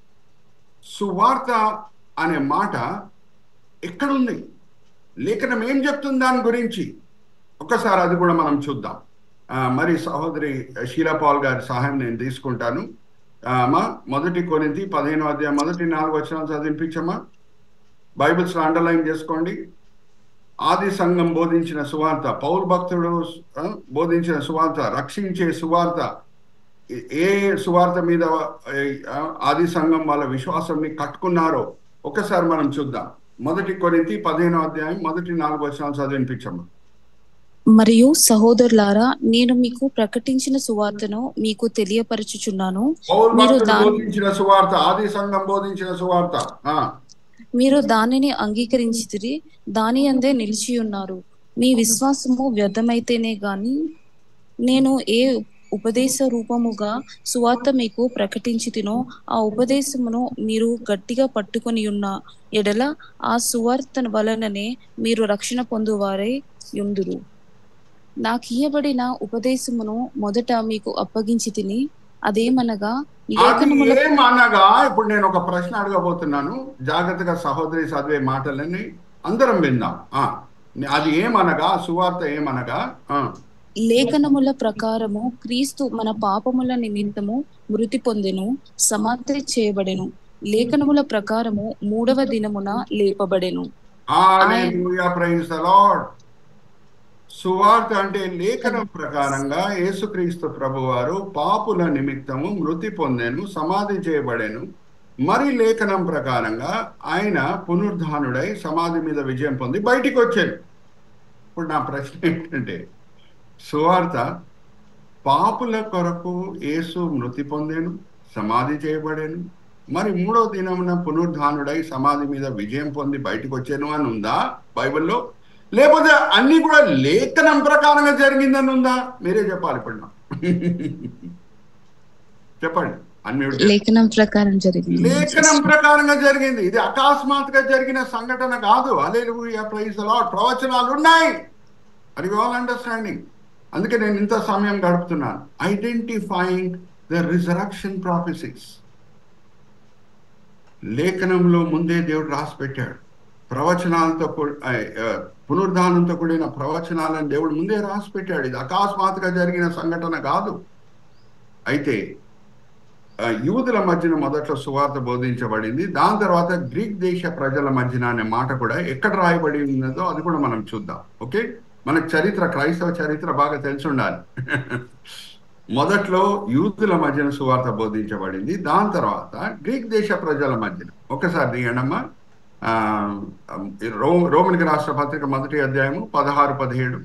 సువార్త అనే మాట ఎక్కడుంది లేఖనం ఏం చెప్తుంది దాని గురించి ఒకసారి అది కూడా మనం చూద్దాం ఆ, మరి సహోదరి షీలా పాల్ గారి సహాయం నేను తీసుకుంటాను ఆ, అమ్మా మొదటి కొరింతి పదిహేను అధ్యాయం మొదటి నాలుగు వచ్చిన చదివించమ్మా బైబిల్స్ అండర్లైన్ చేసుకోండి ఆది సంఘం బోధించిన సువార్త పౌల్ భక్తుడు ఆ, బోధించిన సువార్త రక్షించే సువార్త ఏ- ఏ సువార్త మీద ఆ, ఆది సంఘం వాళ్ళ విశ్వాసంని కట్టుకున్నారో ఒకసారి మనం చూద్దాం మొదటి కొరింతి పదిహేనో అధ్యాయం మొదటి నాలుగు వచనాలు చదివించమ్మా మరియు సహోదరులారా నేను మీకు ప్రకటించిన సువార్తను మీకు తెలియపరచుచున్నాను పౌల్ మీరు భక్తుడు దాని- బోధించిన సువార్త ఆది సంఘం బోధించిన సువార్త ఆ, మీరు దానిని అంగీకరించితిరి దాని అందే నిలిచి ఉన్నారు మీ విశ్వాసము వ్యర్థమైతేనే గాని నేను ఏ ఉపదేశ రూపముగా సువార్త మీకు ప్రకటించి తినో ఆ ఉపదేశమును మీరు గట్టిగా పట్టుకొని ఉన్న ఎడల ఆ సువార్త వలననే మీరు రక్షణ పొందువారై యుందురు నాకు ఇయ్యబడిన ఉపదేశమును మొదట మీకు అప్పగించి తిని అదేమనగా అది లేఖనముల ఏమనగా ఇప్పుడు నేను ఒక ప్రశ్న అడగబోతున్నాను జాగ్రత్తగా సహోదరి చదివే మాటలని అందరం విందాం ఆ, అది ఏమనగా సువార్త ఏమనగా ఆ, లేఖనముల ప్రకారము క్రీస్తు మన పాపముల నిమిత్తము మృతి పొందెను సమాధి చేయబడెను లేఖనముల ప్రకారము మూడవ దినమున లేపబడెను హల్లెలూయా ప్రైజ్ ద లార్డ్ సువార్త అంటే లేఖనం ప్రకారంగా యేసుక్రీస్తు ప్రభువారు పాపుల నిమిత్తము మృతి పొందెను సమాధి చేయబడెను మరి లేఖనం ప్రకారంగా ఆయన పునరుద్ధానుడై సమాధి మీద విజయం పొంది బయటికి వచ్చాను ఇప్పుడు నా ప్రశ్న ఏంటంటే సువార్త పాపుల కొరకు యేసు మృతి పొందెను సమాధి చేయబడెను మరి మూడో దినమున పునరుద్ధానుడై సమాధి మీద విజయం పొంది బయటకు వచ్చాను అని ఉందా బైబిల్లో లేకపోతే అన్ని కూడా లేఖనం ప్రకారంగా జరిగిందని ఉందా మీరే చెప్పాలి ఇప్పుడు నాకు. చెప్పండి అన్ని లేఖనం ప్రకారం జరిగింది లేఖనం ప్రకారంగా జరిగింది ఇది అకస్మాత్తుగా జరిగిన సంఘటన కాదు అలేలుయా ప్రైజ్ లార్డ్ ప్రవచనాలు ఉన్నాయి అది ఆల్ అండర్స్టాండింగ్ అందుకే నేను ఇంత సమయం గడుపుతున్నాను ఐడెంటిఫైయింగ్ ద రిజరక్షన్ ప్రాఫెసిస్ లేఖనంలో ముందే దేవుడు రాసి పెట్టాడు ప్రవచనాలతో కూ- ఆ, ఆ, పునరుద్ధానంతో కూడిన ప్రవచనాలను దేవుడు ముందే రాసి పెట్టాడు ఇది అకస్మాత్తుగా జరిగిన సంఘటన కాదు అయితే ఆ, యూదుల మధ్యన మొదట్లో సువార్త బోధించబడింది దాని తర్వాత గ్రీక్ దేశ ప్రజల మధ్యన అనే మాట కూడా ఎక్కడ రాయబడి ఉన్నదో అది కూడా మనం చూద్దాం ఓకే మనకు చరిత్ర క్రైస్తవ చరిత్ర బాగా తెలిసి ఉండాలి మొదట్లో యూదుల మధ్యన సువార్త బోధించబడింది దాని తర్వాత గ్రీక్ దేశ ప్రజల మధ్యన ఒకసారి తీయండమ్మా ఆ, రో రోమిలికి రాష్ట్ర పత్రిక మొదటి అధ్యాయము పదహారు పదిహేడు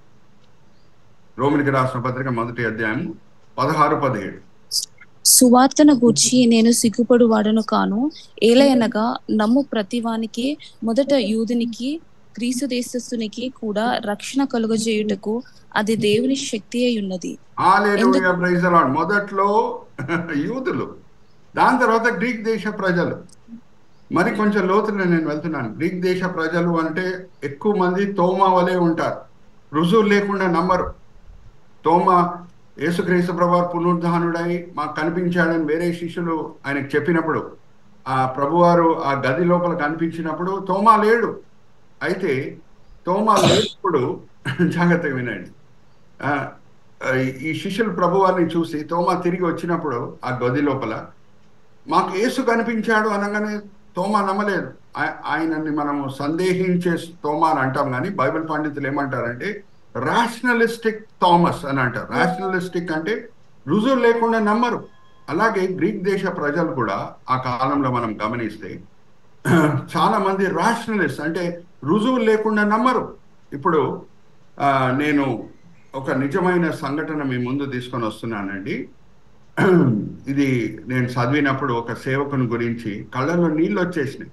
రోమిలికి రాష్ట్ర పత్రిక మొదటి అధ్యాయము పదహారు పదిహేడు సువార్తను గూర్చి నేను సిగ్గుపడు వాడను కాను ఏలయనగా నమ్ము ప్రతివానికి మొదట యూదునికి క్రీస్తు దేశస్థునికి కూడా రక్షణ కలుగజేయుటకు అది దేవుని శక్తి అయి ఉన్నది హల్లెలూయా ప్రైజ్ ద లార్డ్ మొదట్లో యూదులు దాని తర్వాత గ్రీక్ దేశ ప్రజలు మరి కొంచెం లోతున నేను వెళ్తున్నాను గ్రీక్ దేశ ప్రజలు అంటే ఎక్కువ మంది తోమా వలె ఉంటారు రుజువు లేకుండా నమ్మరు తోమా యేసుక్రీస్తు ప్రభు పునరుద్ధానుడై మాకు కనిపించాడని వేరే శిష్యులు ఆయనకు చెప్పినప్పుడు ఆ ప్రభువారు ఆ గది లోపల కనిపించినప్పుడు తోమా లేడు అయితే తోమా లేనప్పుడు జాగ్రత్తగా వినండి ఆ, ఆ, ఈ శిష్యులు ప్రభువారిని చూసి తోమా తిరిగి వచ్చినప్పుడు ఆ గది లోపల మాకు యేసు కనిపించాడు అనగానే తోమా నమ్మలేదు ఆయ- ఆయనని మనము సందేహించే తోమా అని అంటాం కానీ బైబిల్ పండితులు ఏమంటారంటే రాషనలిస్టిక్ థామస్ అని అంటారు రాషనలిస్టిక్ అంటే రుజువు లేకుండా నమ్మరు అలాగే గ్రీక్ దేశ ప్రజలు కూడా ఆ కాలంలో మనం గమనిస్తే చాలా మంది రాషనలిస్ట్ అంటే రుజువు లేకుండా నమ్మరు ఇప్పుడు ఆ, నేను ఒక నిజమైన సంఘటన మీ ముందు తీసుకొని వస్తున్నానండి ఇది నేను చదివినప్పుడు ఒక సేవకుని గురించి కళ్ళలో నీళ్ళు వచ్చేసినాయి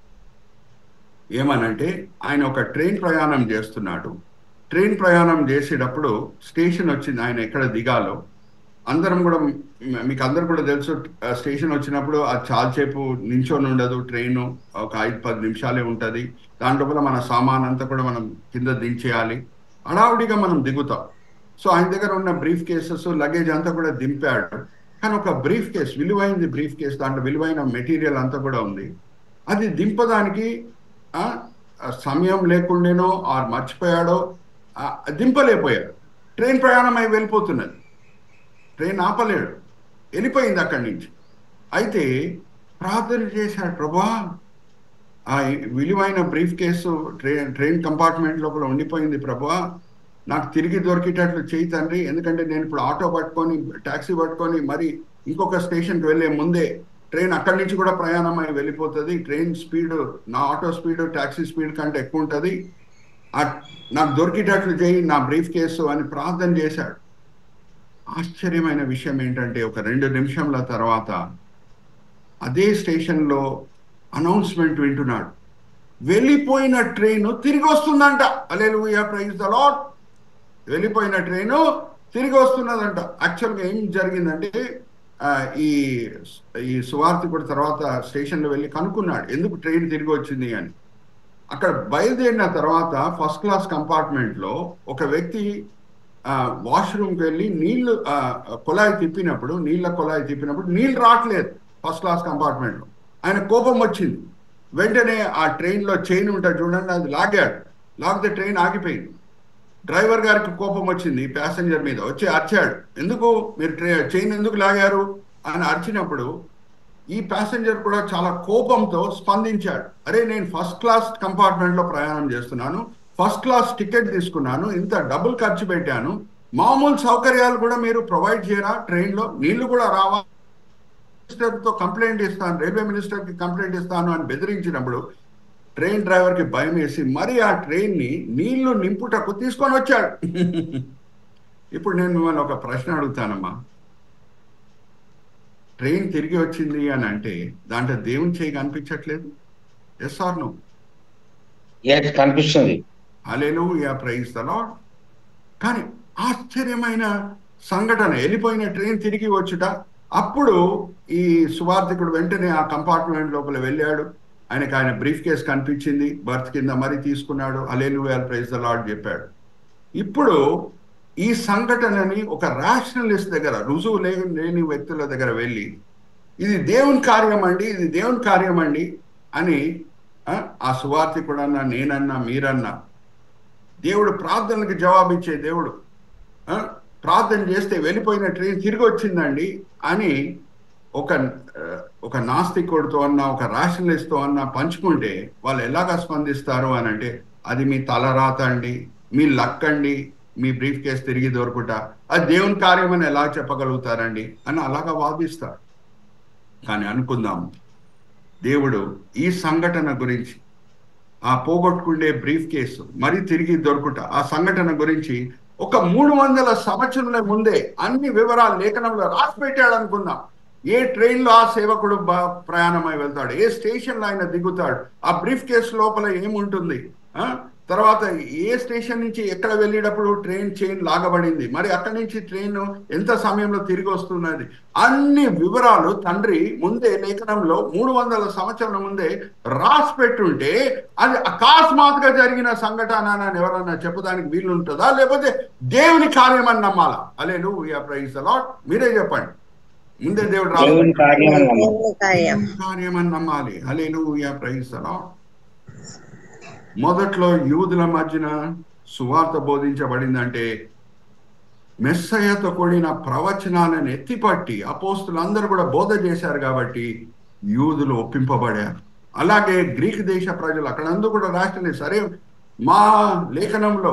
ఏమనంటే ఆయన ఒక ట్రైన్ ప్రయాణం చేస్తున్నాడు ట్రైన్ ప్రయాణం చేసేటప్పుడు స్టేషన్ వచ్చింది ఆయన ఎక్కడ దిగాలో అందరం కూడా మ్- మీకు అందరు కూడా తెలుసు ఆ స్టేషన్ వచ్చినప్పుడు అది చాలాసేపు నించొని ఉండదు ట్రైన్ ఒక ఐదు పది నిమిషాలే ఉంటుంది దాని లోపల మన సామాన్ అంతా కూడా మనం కింద దించేయాలి హడావుడిగా మనం దిగుతాం సో ఆయన దగ్గర ఉన్న బ్రీఫ్ కేసెస్ లగేజ్ అంతా కూడా దింపాడు కానీ ఒక బ్రీఫ్ కేస్ విలువైనది బ్రీఫ్ కేస్ దాంట్లో విలువైన మెటీరియల్ అంతా కూడా ఉంది అది దింపడానికి ఆ, ఆ సమయం లేకుండానో ఆర్ మర్చిపోయాడో ఆ, దింపలేకపోయాడు ట్రైన్ ప్రయాణం అయి వెళ్ళిపోతున్నది ట్రైన్ ఆపలేడు వెళ్ళిపోయింది అక్కడి నుంచి అయితే ప్రార్థన చేశాడు ప్రభా ఆ విలువైన briefcase train train compartment లోపల ఉండిపోయింది ప్రభా నాకు తిరిగి దొరికేటట్లు చేయి తండ్రి ఎందుకంటే నేను ఇప్పుడు ఆటో పట్టుకొని ట్యాక్సీ పట్టుకొని మరి ఇంకొక స్టేషన్కి వెళ్ళే ముందే ట్రైన్ అక్కడి నుంచి కూడా ప్రయాణం అయి వెళ్ళిపోతుంది ట్రైన్ స్పీడ్ నా ఆటో స్పీడ్ ట్యాక్సీ స్పీడ్ కంటే ఎక్కువ ఉంటుంది ఆ- నాకు దొరికేటట్లు చేయి నా బ్రీఫ్ కేసు అని ప్రార్థన చేశాడు ఆశ్చర్యమైన విషయం ఏంటంటే ఒక రెండు నిమిషంల తర్వాత అదే స్టేషన్లో అనౌన్స్మెంట్ వింటున్నాడు వెళ్ళిపోయిన ట్రైన్ తిరిగి వస్తుందంట అలెలుయా ప్రైజ్ ద లాడ్ వెళ్ళిపోయిన ట్రైను తిరిగి వస్తున్నదంట యాక్చువల్గా ఏం జరిగిందంటే ఆ, ఈ ఈ సువార్థికుడు తర్వాత స్టేషన్లో వెళ్ళి కనుక్కున్నాడు ఎందుకు ట్రైన్ తిరిగి వచ్చింది అని అక్కడ బయలుదేరిన తర్వాత ఫస్ట్ క్లాస్ కంపార్ట్మెంట్లో ఒక వ్యక్తి వాష్రూమ్కి వెళ్ళి నీళ్లు ఆ, కుళాయి తిప్పినప్పుడు నీళ్ళ కుళాయి తిప్పినప్పుడు నీళ్ళు రావట్లేదు ఫస్ట్ క్లాస్ కంపార్ట్మెంట్లో ఆయన కోపం వచ్చింది వెంటనే ఆ ట్రైన్లో చైన్ ఉంటుంది చూడండి అది లాగాడు లాగితే ట్రైన్ ఆగిపోయింది డ్రైవర్ గారికి కోపం వచ్చింది ప్యాసింజర్ మీద వచ్చి అరిచాడు ఎందుకు మీరు ట్రై చైన్ ఎందుకు లాగారు అని అరిచినప్పుడు ఈ ప్యాసింజర్ కూడా చాలా కోపంతో స్పందించాడు అరే నేను ఫస్ట్ క్లాస్ కంపార్ట్మెంట్లో ప్రయాణం చేస్తున్నాను ఫస్ట్ క్లాస్ టికెట్ తీసుకున్నాను ఇంత డబ్బులు ఖర్చు పెట్టాను మామూలు సౌకర్యాలు కూడా మీరు ప్రొవైడ్ చేయరా ట్రైన్లో నీళ్లు కూడా రావా మినిస్టర్తో కంప్లైంట్ ఇస్తాను రైల్వే మినిస్టర్కి కంప్లైంట్ ఇస్తాను అని బెదిరించినప్పుడు ట్రైన్ డ్రైవర్కి భయం వేసి మరి ఆ ట్రైన్ని నీళ్లు నింపుటకు తీసుకొని వచ్చాడు ఇప్పుడు నేను మిమ్మల్ని ఒక ప్రశ్న అడుగుతానమ్మా ట్రైన్ తిరిగి వచ్చింది అని అంటే దాంట్లో దేవుని చేయి కనిపించట్లేదు ఎస్ ఆర్ నో ఎస్ కనిపిస్తుంది alleluia praise the Lord కానీ ఆశ్చర్యమైన సంఘటన వెళ్ళిపోయిన ట్రైన్ తిరిగి వచ్చుట అప్పుడు ఈ సువార్థికుడు వెంటనే ఆ కంపార్ట్మెంట్ లోపల వెళ్ళాడు ఆయనకు ఆయన బ్రీఫ్ కేస్ కనిపించింది బర్త్ కింద మరి తీసుకున్నాడు alleluia praise the Lord చెప్పాడు ఇప్పుడు ఈ సంఘటనని ఒక రేషనలిస్ట్ దగ్గర రుజువు లేని లేని వ్యక్తుల దగ్గర వెళ్ళి ఇది దేవుని కార్యం అండి ఇది దేవుని కార్యం అండి అని ఆ, ఆ సువార్థికుడన్నా నేనన్నా మీరన్నా దేవుడు ప్రార్థనలకు జవాబిచ్చే దేవుడు ఆ, ప్రార్థన చేస్తే వెళ్ళిపోయిన ట్రైన్ తిరిగి వచ్చిందండి అని ఒక ఆ, ఒక నాస్తికుడితో అన్నా ఒక రేషనలిస్ట్తో అన్నా పంచుకుంటే వాళ్ళు ఎలాగా స్పందిస్తారు అని అంటే అది మీ తలరాత అండి మీ లక్ అండి మీ బ్రీఫ్ కేస్ తిరిగి దొరుకుట అది దేవుని కార్యం అని ఎలా చెప్పగలుగుతారండి అని అలాగా వాదిస్తారు కానీ అనుకుందాం దేవుడు ఈ సంఘటన గురించి ఆ పోగొట్టుకుండే బ్రీఫ్ కేసు మరి తిరిగి దొరుకుట ఆ సంఘటన గురించి ఒక మూడు వందల సంవత్సరాల ముందే అన్ని వివరాలు లేఖనంలో రాసి పెట్టాడు అనుకుందాం ఏ ట్రైన్లో ఆ సేవకుడు బ- ప్రయాణమై వెళ్తాడు ఏ స్టేషన్లో ఆయన దిగుతాడు ఆ బ్రీఫ్ కేసు లోపల ఏముంటుంది ఆ? తర్వాత ఏ స్టేషన్ నుంచి ఎక్కడ వెళ్ళేటప్పుడు ట్రైన్ చైన్ లాగబడింది మరి అక్కడి నుంచి ట్రైన్ ఎంత సమయంలో తిరిగి వస్తున్నది అన్ని వివరాలు తండ్రి ముందే లేఖనంలో మూడు వందల సంవత్సరాల ముందే రాసి పెట్టుంటే అది అకస్మాత్తుగా జరిగిన సంఘటన అని ఎవరన్నా చెప్పడానికి వీలు ఉంటుందా లేకపోతే దేవుని కార్యం అని నమ్మాలా అలే నువ్వు ప్రైజ్ లాట్ మీరే చెప్పండి ముందే దేవుడు రాసి దేవుని కార్యం అని నమ్మాలి. దేవుని కార్యం దేవుని కార్యం అని నమ్మాలి అలే నువ్వు ప్రైజ్ లాట్ మొదట్లో యూదుల మధ్యన సువార్త బోధించబడిందంటే మెస్సయ్యతో కూడిన ప్రవచనాలను ఎత్తిపట్టి అపోస్తులందరూ కూడా బోధ చేశారు కాబట్టి యూదులు ఒప్పింపబడారు అలాగే గ్రీక్ దేశ ప్రజలు అక్కడందరూ కూడా రాష్ట్రాన్ని సరే మా లేఖనంలో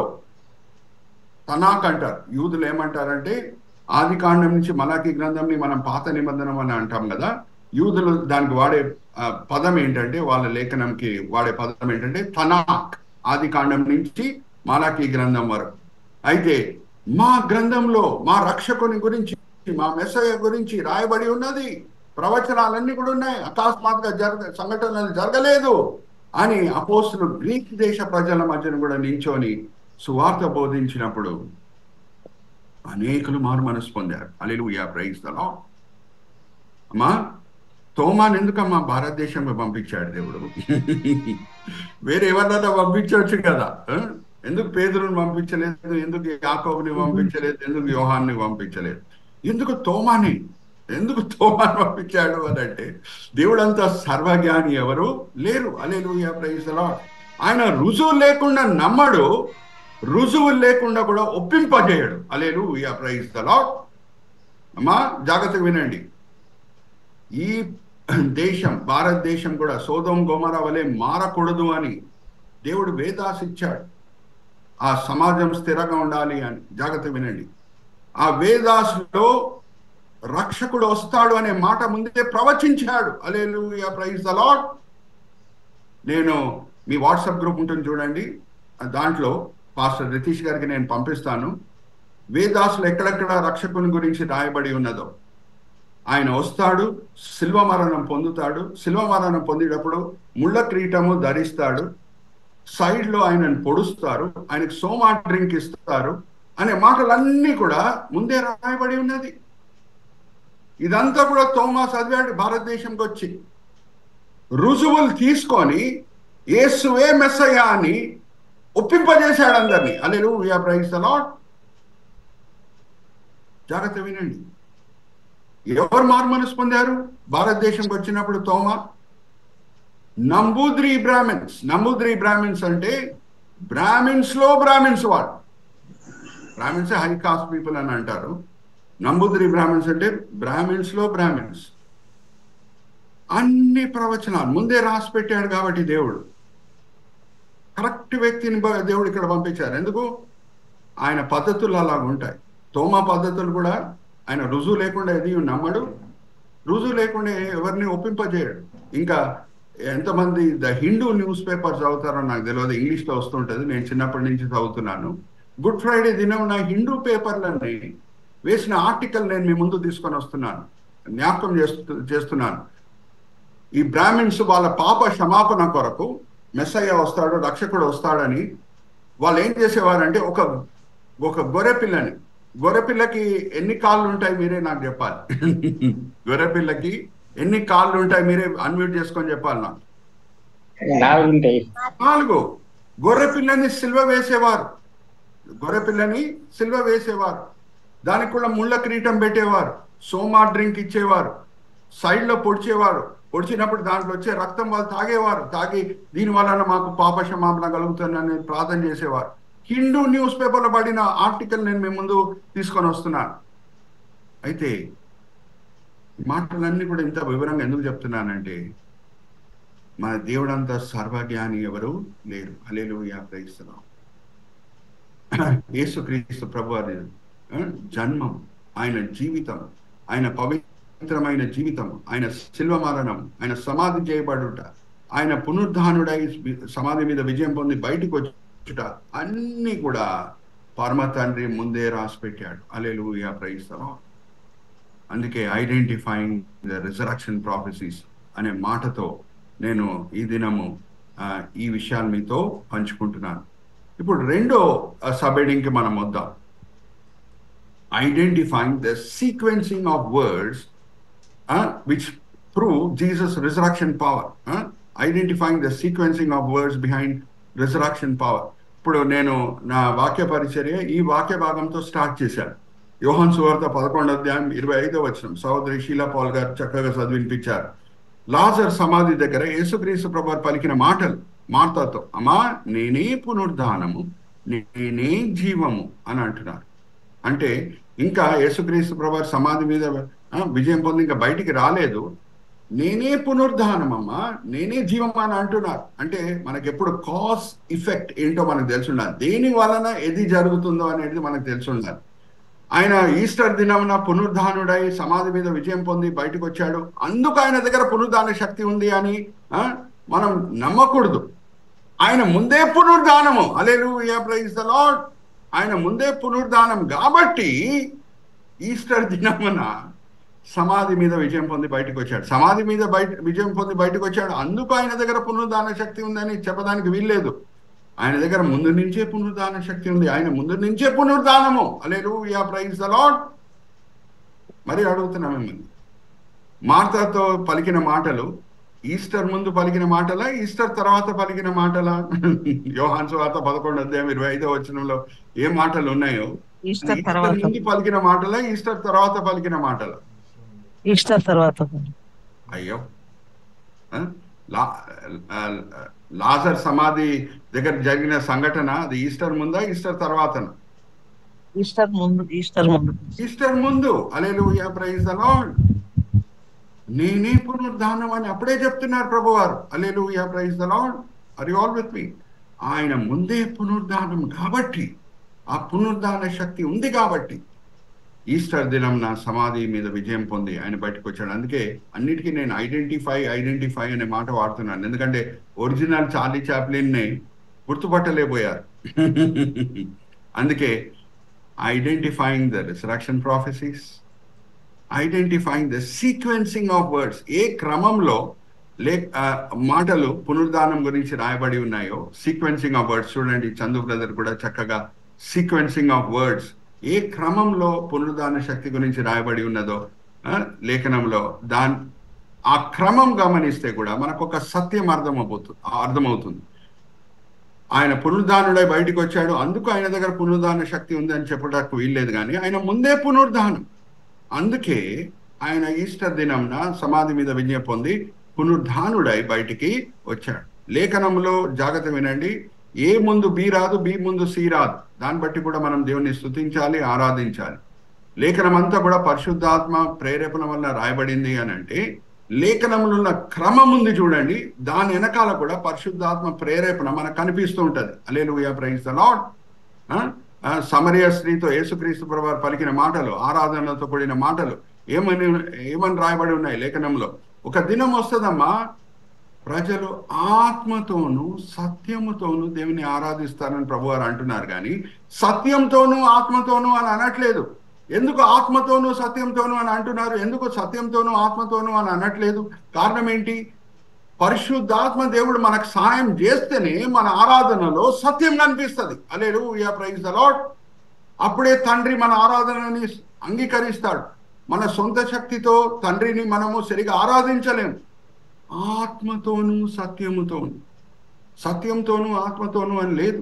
తనాక్ అంటారు యూదులు ఏమంటారంటే ఆది కాండం నుంచి మలాకి గ్రంథంని మనం పాత నిబంధనం అని అంటాం కదా యూదులు దానికి వాడే ఆ, పదం ఏంటంటే వాళ్ళ లేఖనంకి వాడే పదం ఏంటంటే తనాక్ ఆది కాండం నుంచి మాలాకి గ్రంథం వరకు అయితే మా గ్రంథంలో మా రక్షకుని గురించి మా మెస్సయ్య గురించి రాయబడి ఉన్నది ప్రవచనాలన్నీ కూడా ఉన్నాయి అకస్మాత్తుగా జరగ సంఘటనలు జరగలేదు అని అపోస్తులు గ్రీక్ దేశ ప్రజల మధ్యన కూడా నించొని సువార్త బోధించినప్పుడు అనేకులు మారు మనసు పొందారు అలెలుయా ప్రైజ్ ద లార్డ్. అమ్మా తోమాన్ ఎందుకమ్మా భారతదేశంలో పంపించాడు దేవుడు వేరే ఎవరినైనా పంపించవచ్చు కదా ఆ? ఎందుకు పేదరుని పంపించలేదు ఎందుకు యాకోబుని పంపించలేదు ఎందుకు యోహాన్ని పంపించలేదు ఎందుకు తోమాని ఎందుకు తోమాని పంపించాడు అని అంటే దేవుడంతా సర్వజ్ఞాని ఎవరు లేరు అలెలుయా ప్రైజ్ ద లార్డ్. ఆయన రుజువు లేకుండా నమ్మడు రుజువు లేకుండా కూడా ఒప్పింపజేయడు alleluia praise the Lord అమ్మా జాగ్రత్తగా వినండి ఈ దేశం భారతదేశం కూడా సోదం గోమర వలె మారకూడదు అని దేవుడు వేదాస్ ఇచ్చాడు ఆ సమాజం స్థిరంగా ఉండాలి అని జాగ్రత్త వినండి ఆ వేదాసులో రక్షకుడు వస్తాడు అనే మాట ముందే ప్రవచించాడు alleluia praise the Lord నేను మీ వాట్సాప్ గ్రూప్ ఉంటుంది చూడండి దాంట్లో పాస్టర్ రితీష్ గారికి నేను పంపిస్తాను వేదాసులు ఎక్కడెక్కడ రక్షకుని గురించి రాయబడి ఉన్నదో ఆయన వస్తాడు శిల్వ మరణం పొందుతాడు శిల్వ మరణం పొందేటప్పుడు ముళ్ళ క్రీటము ధరిస్తాడు సైడ్ లో ఆయనను పొడుస్తారు ఆయనకు సోమా డ్రింక్ ఇస్తారు అనే మాటలన్నీ కూడా ముందే రాయబడి ఉన్నది ఇదంతా కూడా తోమా చదివాడు భారతదేశంకి వచ్చి రుజువులు తీసుకొని యేసువే మెస్సయ్య అని ఒప్పింపజేశాడు అందరినీ అలెలు ప్రైజ్ లాట్ జాగ్రత్త వినండి ఎవరు మారు మనసు పొందారు భారతదేశంకి వచ్చినప్పుడు తోమా నంబూద్రి బ్రాహ్మిన్స్ నంబూద్రి బ్రాహ్మిన్స్ అంటే బ్రాహ్మిన్స్ లో బ్రాహ్మిన్స్ వాళ్ళు బ్రాహ్మిన్స్ హై కాస్ట్ పీపుల్ అని అంటారు నంబూద్రి బ్రాహ్మిన్స్ అంటే బ్రాహ్మిన్స్ లో బ్రాహ్మిన్స్ అన్ని ప్రవచనాలు ముందే రాసి పెట్టాడు కాబట్టి దేవుడు కరెక్ట్ వ్యక్తిని బ- దేవుడు ఇక్కడ పంపించారు ఎందుకు ఆయన పద్ధతులు అలాగ ఉంటాయి తోమా పద్ధతులు కూడా ఆయన రుజువు లేకుండా ఏది నమ్మడు రుజువు లేకుండా ఎవరిని ఒప్పింపజేయడు ఇంకా ఎంతమంది ద హిందూ న్యూస్ పేపర్ చదువుతారో నాకు తెలియదు ఇంగ్లీష్లో వస్తుంటుంది నేను చిన్నప్పటి నుంచి చదువుతున్నాను గుడ్ ఫ్రైడే దినం నా హిందూ పేపర్లని వేసిన ఆర్టికల్ నేను మీ ముందు తీసుకొని వస్తున్నాను జ్ఞాపకం చేస్తూ చేస్తున్నాను ఈ బ్రాహ్మిన్స్ వాళ్ళ పాప క్షమాపణ కొరకు మెస్సయ్య వస్తాడు రక్షకుడు వస్తాడని వాళ్ళు ఏం చేసేవారంటే ఒక ఒక గొర్రె పిల్లని గొర్రె పిల్లకి ఎన్ని కాళ్ళు ఉంటాయి మీరే నాకు చెప్పాలి గొర్రె పిల్లకి ఎన్ని కాళ్ళు ఉంటాయి మీరే అన్మ్యూట్ చేసుకొని చెప్పాలి నాకు నాలుగు ఉంటాయి నాలుగు గొర్రె పిల్లని సిల్వ వేసేవారు గొర్రె పిల్లని సిల్వ వేసేవారు దానికి కూడా ముళ్ళ కిరీటం పెట్టేవారు సోమా డ్రింక్ ఇచ్చేవారు సైడ్ లో పొడిచేవారు పొడిచినప్పుడు దాంట్లో వచ్చే రక్తం వాళ్ళు తాగేవారు తాగి దీని వలన మాకు పాప క్షమాపణ కలుగుతుందని ప్రార్థన చేసేవారు హిందూ న్యూస్ పేపర్లో పడిన ఆర్టికల్ నేను మీ ముందు తీసుకొని వస్తున్నాను అయితే ఈ మాటలన్నీ కూడా ఇంత వివరంగా ఎందుకు చెప్తున్నానంటే మన దేవుడంత సర్వజ్ఞాని ఎవరు లేరు అలేలు ప్రైస్తున్నాం యేసుక్రీస్తు ప్రభు వారి ఆ, జన్మం ఆయన జీవితం ఆయన పవిత్రమైన జీవితం ఆయన శిల్వ మరణం ఆయన సమాధి చేయబడుట ఆయన పునరుద్ధానుడై సమాధి మీద విజయం పొంది బయటికి వచ్చుట అన్ని కూడా పరమ తండ్రి ముందే రాసి పెట్టాడు అలేలు ప్రైస్తున్నాం అందుకే ఐడెంటిఫైయింగ్ ద రిజరక్షన్ ప్రాఫెసీస్ అనే మాటతో నేను ఈ దినము ఆ, ఈ విషయాలు మీతో పంచుకుంటున్నాను ఇప్పుడు రెండో సబ్ కి మనం వద్దాం identifying the sequencing of words which prove Jesus resurrection power identifying the sequencing of words behind resurrection power ఇప్పుడు నేను నా వాక్య పరిచర్య ఈ వాక్య భాగంతో స్టార్ట్ చేశాను యోహన్ సువార్త పదకొండు అధ్యాయం ఇరవై ఐదో వచ్చిన సహోదరి షీలా పాల్ గారు చక్కగా చదివినిపించారు లాజర్ సమాధి దగ్గర యేసుక్రీస్తు ప్రభు పలికిన మాటలు మార్తాతో అమ్మా నేనే పునరుద్ధానము నేనే జీవము అని అంటున్నారు అంటే ఇంకా యేసుక్రీస్తు ప్రభు సమాధి మీద ఆ, విజయం పొంది ఇంకా బయటికి రాలేదు నేనే పునరుద్ధానం అమ్మా నేనే జీవం అని అంటున్నారు అంటే మనకి ఎప్పుడు కాస్ ఇఫెక్ట్ ఏంటో మనకు తెలిసి ఉండాలి దేని వలన ఏది జరుగుతుందో అనేది మనకు తెలిసి ఉండాలి ఆయన ఈస్టర్ దినమున పునరుద్ధానుడై సమాధి మీద విజయం పొంది బయటకు వచ్చాడు అందుకు ఆయన దగ్గర పునరుద్ధాన శక్తి ఉంది అని ఆ, మనం నమ్మకూడదు ఆయన ముందే పునరుద్ధానము అలేలు ప్రైజ్ ద లాడ్ ఆయన ముందే పునరుద్ధానం కాబట్టి ఈస్టర్ దినమున సమాధి మీద విజయం పొంది బయటకు వచ్చాడు సమాధి మీద బయట విజయం పొంది బయటకు వచ్చాడు అందుకు ఆయన దగ్గర పునరుద్ధాన శక్తి ఉందని చెప్పడానికి వీల్లేదు ఆయన దగ్గర ముందు నుంచే పునరుద్ధాన శక్తి ఉంది ఆయన ముందు నుంచే పునరుద్ధానము alleluia praise the Lord మరి అడుగుతున్నా మిమ్మల్ని మార్తాతో పలికిన మాటలు ఈస్టర్ ముందు పలికిన మాటలా ఈస్టర్ తర్వాత పలికిన మాటలా యోహాన్ సువార్త పదకొండు అధ్యాయం ఇరవై ఐదో వచనంలో ఏ మాటలు ఉన్నాయో ఈస్టర్ ఈస్టర్ తర్వాత ముందు పలికిన మాటలా ఈస్టర్ తర్వాత పలికిన మాటలా ఈస్టర్ తర్వాత అయ్యో ఆ? లా- ఆ, లాజర్ సమాధి దగ్గర జరిగిన సంఘటన అది ఈస్టర్ ముందా ఈస్టర్ తర్వాతనా ఈస్టర్ ముందు ఈస్టర్ ముందు ఈస్టర్ ముందు అలెలుయా ప్రైజ్ ద లార్డ్ నేనే పునరుద్ధానం అని అప్పుడే చెప్తున్నారు ప్రభువారు alleluia praise the Lord are you all with me ఆయన ముందే పునరుద్ధానం కాబట్టి ఆ పునరుద్ధాన శక్తి ఉంది కాబట్టి ఈస్టర్ దినం నా సమాధి మీద విజయం పొంది ఆయన బయటకు వచ్చాడు అందుకే అన్నిటికీ నేను ఐడెంటిఫై ఐడెంటిఫై అనే మాట వాడుతున్నాను ఎందుకంటే ఒరిజినల్ చార్లీ చాప్లిన్ ని గుర్తుపట్టలేకపోయారు అందుకే identifying the resurrection prophecies identifying the sequencing of words ఏ క్రమంలో లే ఆ, మాటలు పునరుద్ధానం గురించి రాయబడి ఉన్నాయో సీక్వెన్సింగ్ ఆఫ్ వర్డ్స్ చూడండి చందు బ్రదర్ కూడా చక్కగా సీక్వెన్సింగ్ ఆఫ్ వర్డ్స్ ఏ క్రమంలో పునరుద్ధాన శక్తి గురించి రాయబడి ఉన్నదో ఆ, లేఖనంలో దాని ఆ క్రమం గమనిస్తే కూడా మనకు ఒక సత్యం అర్థమవుతుంది అర్థమవుతుంది ఆయన పునరుద్ధానుడై బయటికి వచ్చాడు అందుకు ఆయన దగ్గర పునరుద్ధాన శక్తి ఉంది అని చెప్పడానికి వీల్లేదు కానీ ఆయన ముందే పునరుద్ధానం అందుకే ఆయన ఈస్టర్ దినంన సమాధి మీద విజయం పొంది పునరుద్ధానుడై బయటికి వచ్చాడు లేఖనంలో జాగ్రత్త వినండి ఏ ముందు బి రాదు బి ముందు సి రాదు దాన్ని బట్టి కూడా మనం దేవుని స్తుతించాలి ఆరాధించాలి లేఖనం అంతా కూడా పరిశుద్ధాత్మ ప్రేరేపణ వల్ల రాయబడింది అని అంటే లేఖనంలో ఉన్న క్రమం ఉంది చూడండి దాని వెనకాల కూడా పరిశుద్ధాత్మ ప్రేరేపణ మనకు కనిపిస్తూ ఉంటది అలేలుయా ప్రైజ్ ద లాడ్ సమరయ స్త్రీతో యేసుక్రీస్తు ప్రభు పలికిన మాటలు ఆరాధనలతో కూడిన మాటలు ఏమని ఏమని రాయబడి ఉన్నాయి లేఖనంలో ఒక దినం వస్తుందమ్మా ప్రజలు ఆత్మతోనూ సత్యముతోనూ దేవుని ఆరాధిస్తారని ప్రభు వారు అంటున్నారు కానీ సత్యంతోనూ ఆత్మతోనూ అని అనట్లేదు ఎందుకు ఆత్మతోనూ సత్యంతోనూ అని అంటున్నారు ఎందుకు సత్యంతోనూ ఆత్మతోనూ అని అనట్లేదు కారణం ఏంటి పరిశుద్ధాత్మ దేవుడు మనకు సాయం చేస్తేనే మన ఆరాధనలో సత్యం కనిపిస్తుంది అలేడు ప్రైజ్ ద లాడ్ అప్పుడే తండ్రి మన ఆరాధనని అంగీకరిస్తాడు మన సొంత శక్తితో తండ్రిని మనము సరిగా ఆరాధించలేము ఆత్మతోనూ సత్యముతోను సత్యంతోనూ ఆత్మతోనూ అని లేదు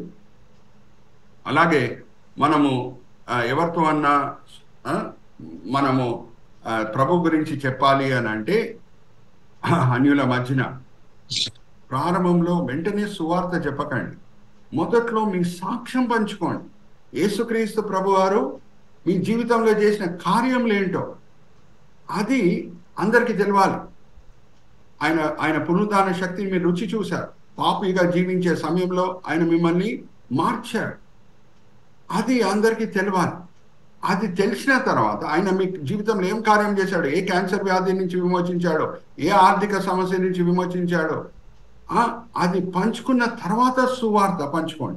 అలాగే మనము ఆ, ఎవరితో అన్నా ఆ, మనము ఆ, ప్రభు గురించి చెప్పాలి అని అంటే అన్యుల మధ్యన ప్రారంభంలో వెంటనే సువార్త చెప్పకండి మొదట్లో మీ సాక్ష్యం పంచుకోండి యేసుక్రీస్తు ప్రభువారు మీ జీవితంలో చేసిన కార్యములు ఏంటో అది అందరికీ తెలవాలి ఆయన ఆయన పునరుద్ధాన శక్తిని మీరు రుచి చూశారు పాపిగా జీవించే సమయంలో ఆయన మిమ్మల్ని మార్చాడు అది అందరికీ తెలవాలి అది తెలిసిన తర్వాత ఆయన మీ జీవితంలో ఏం కార్యం చేశాడు ఏ క్యాన్సర్ వ్యాధి నుంచి విమోచించాడో ఏ ఆర్థిక సమస్య నుంచి విమోచించాడో ఆ, అది పంచుకున్న తర్వాత సువార్త పంచుకోండి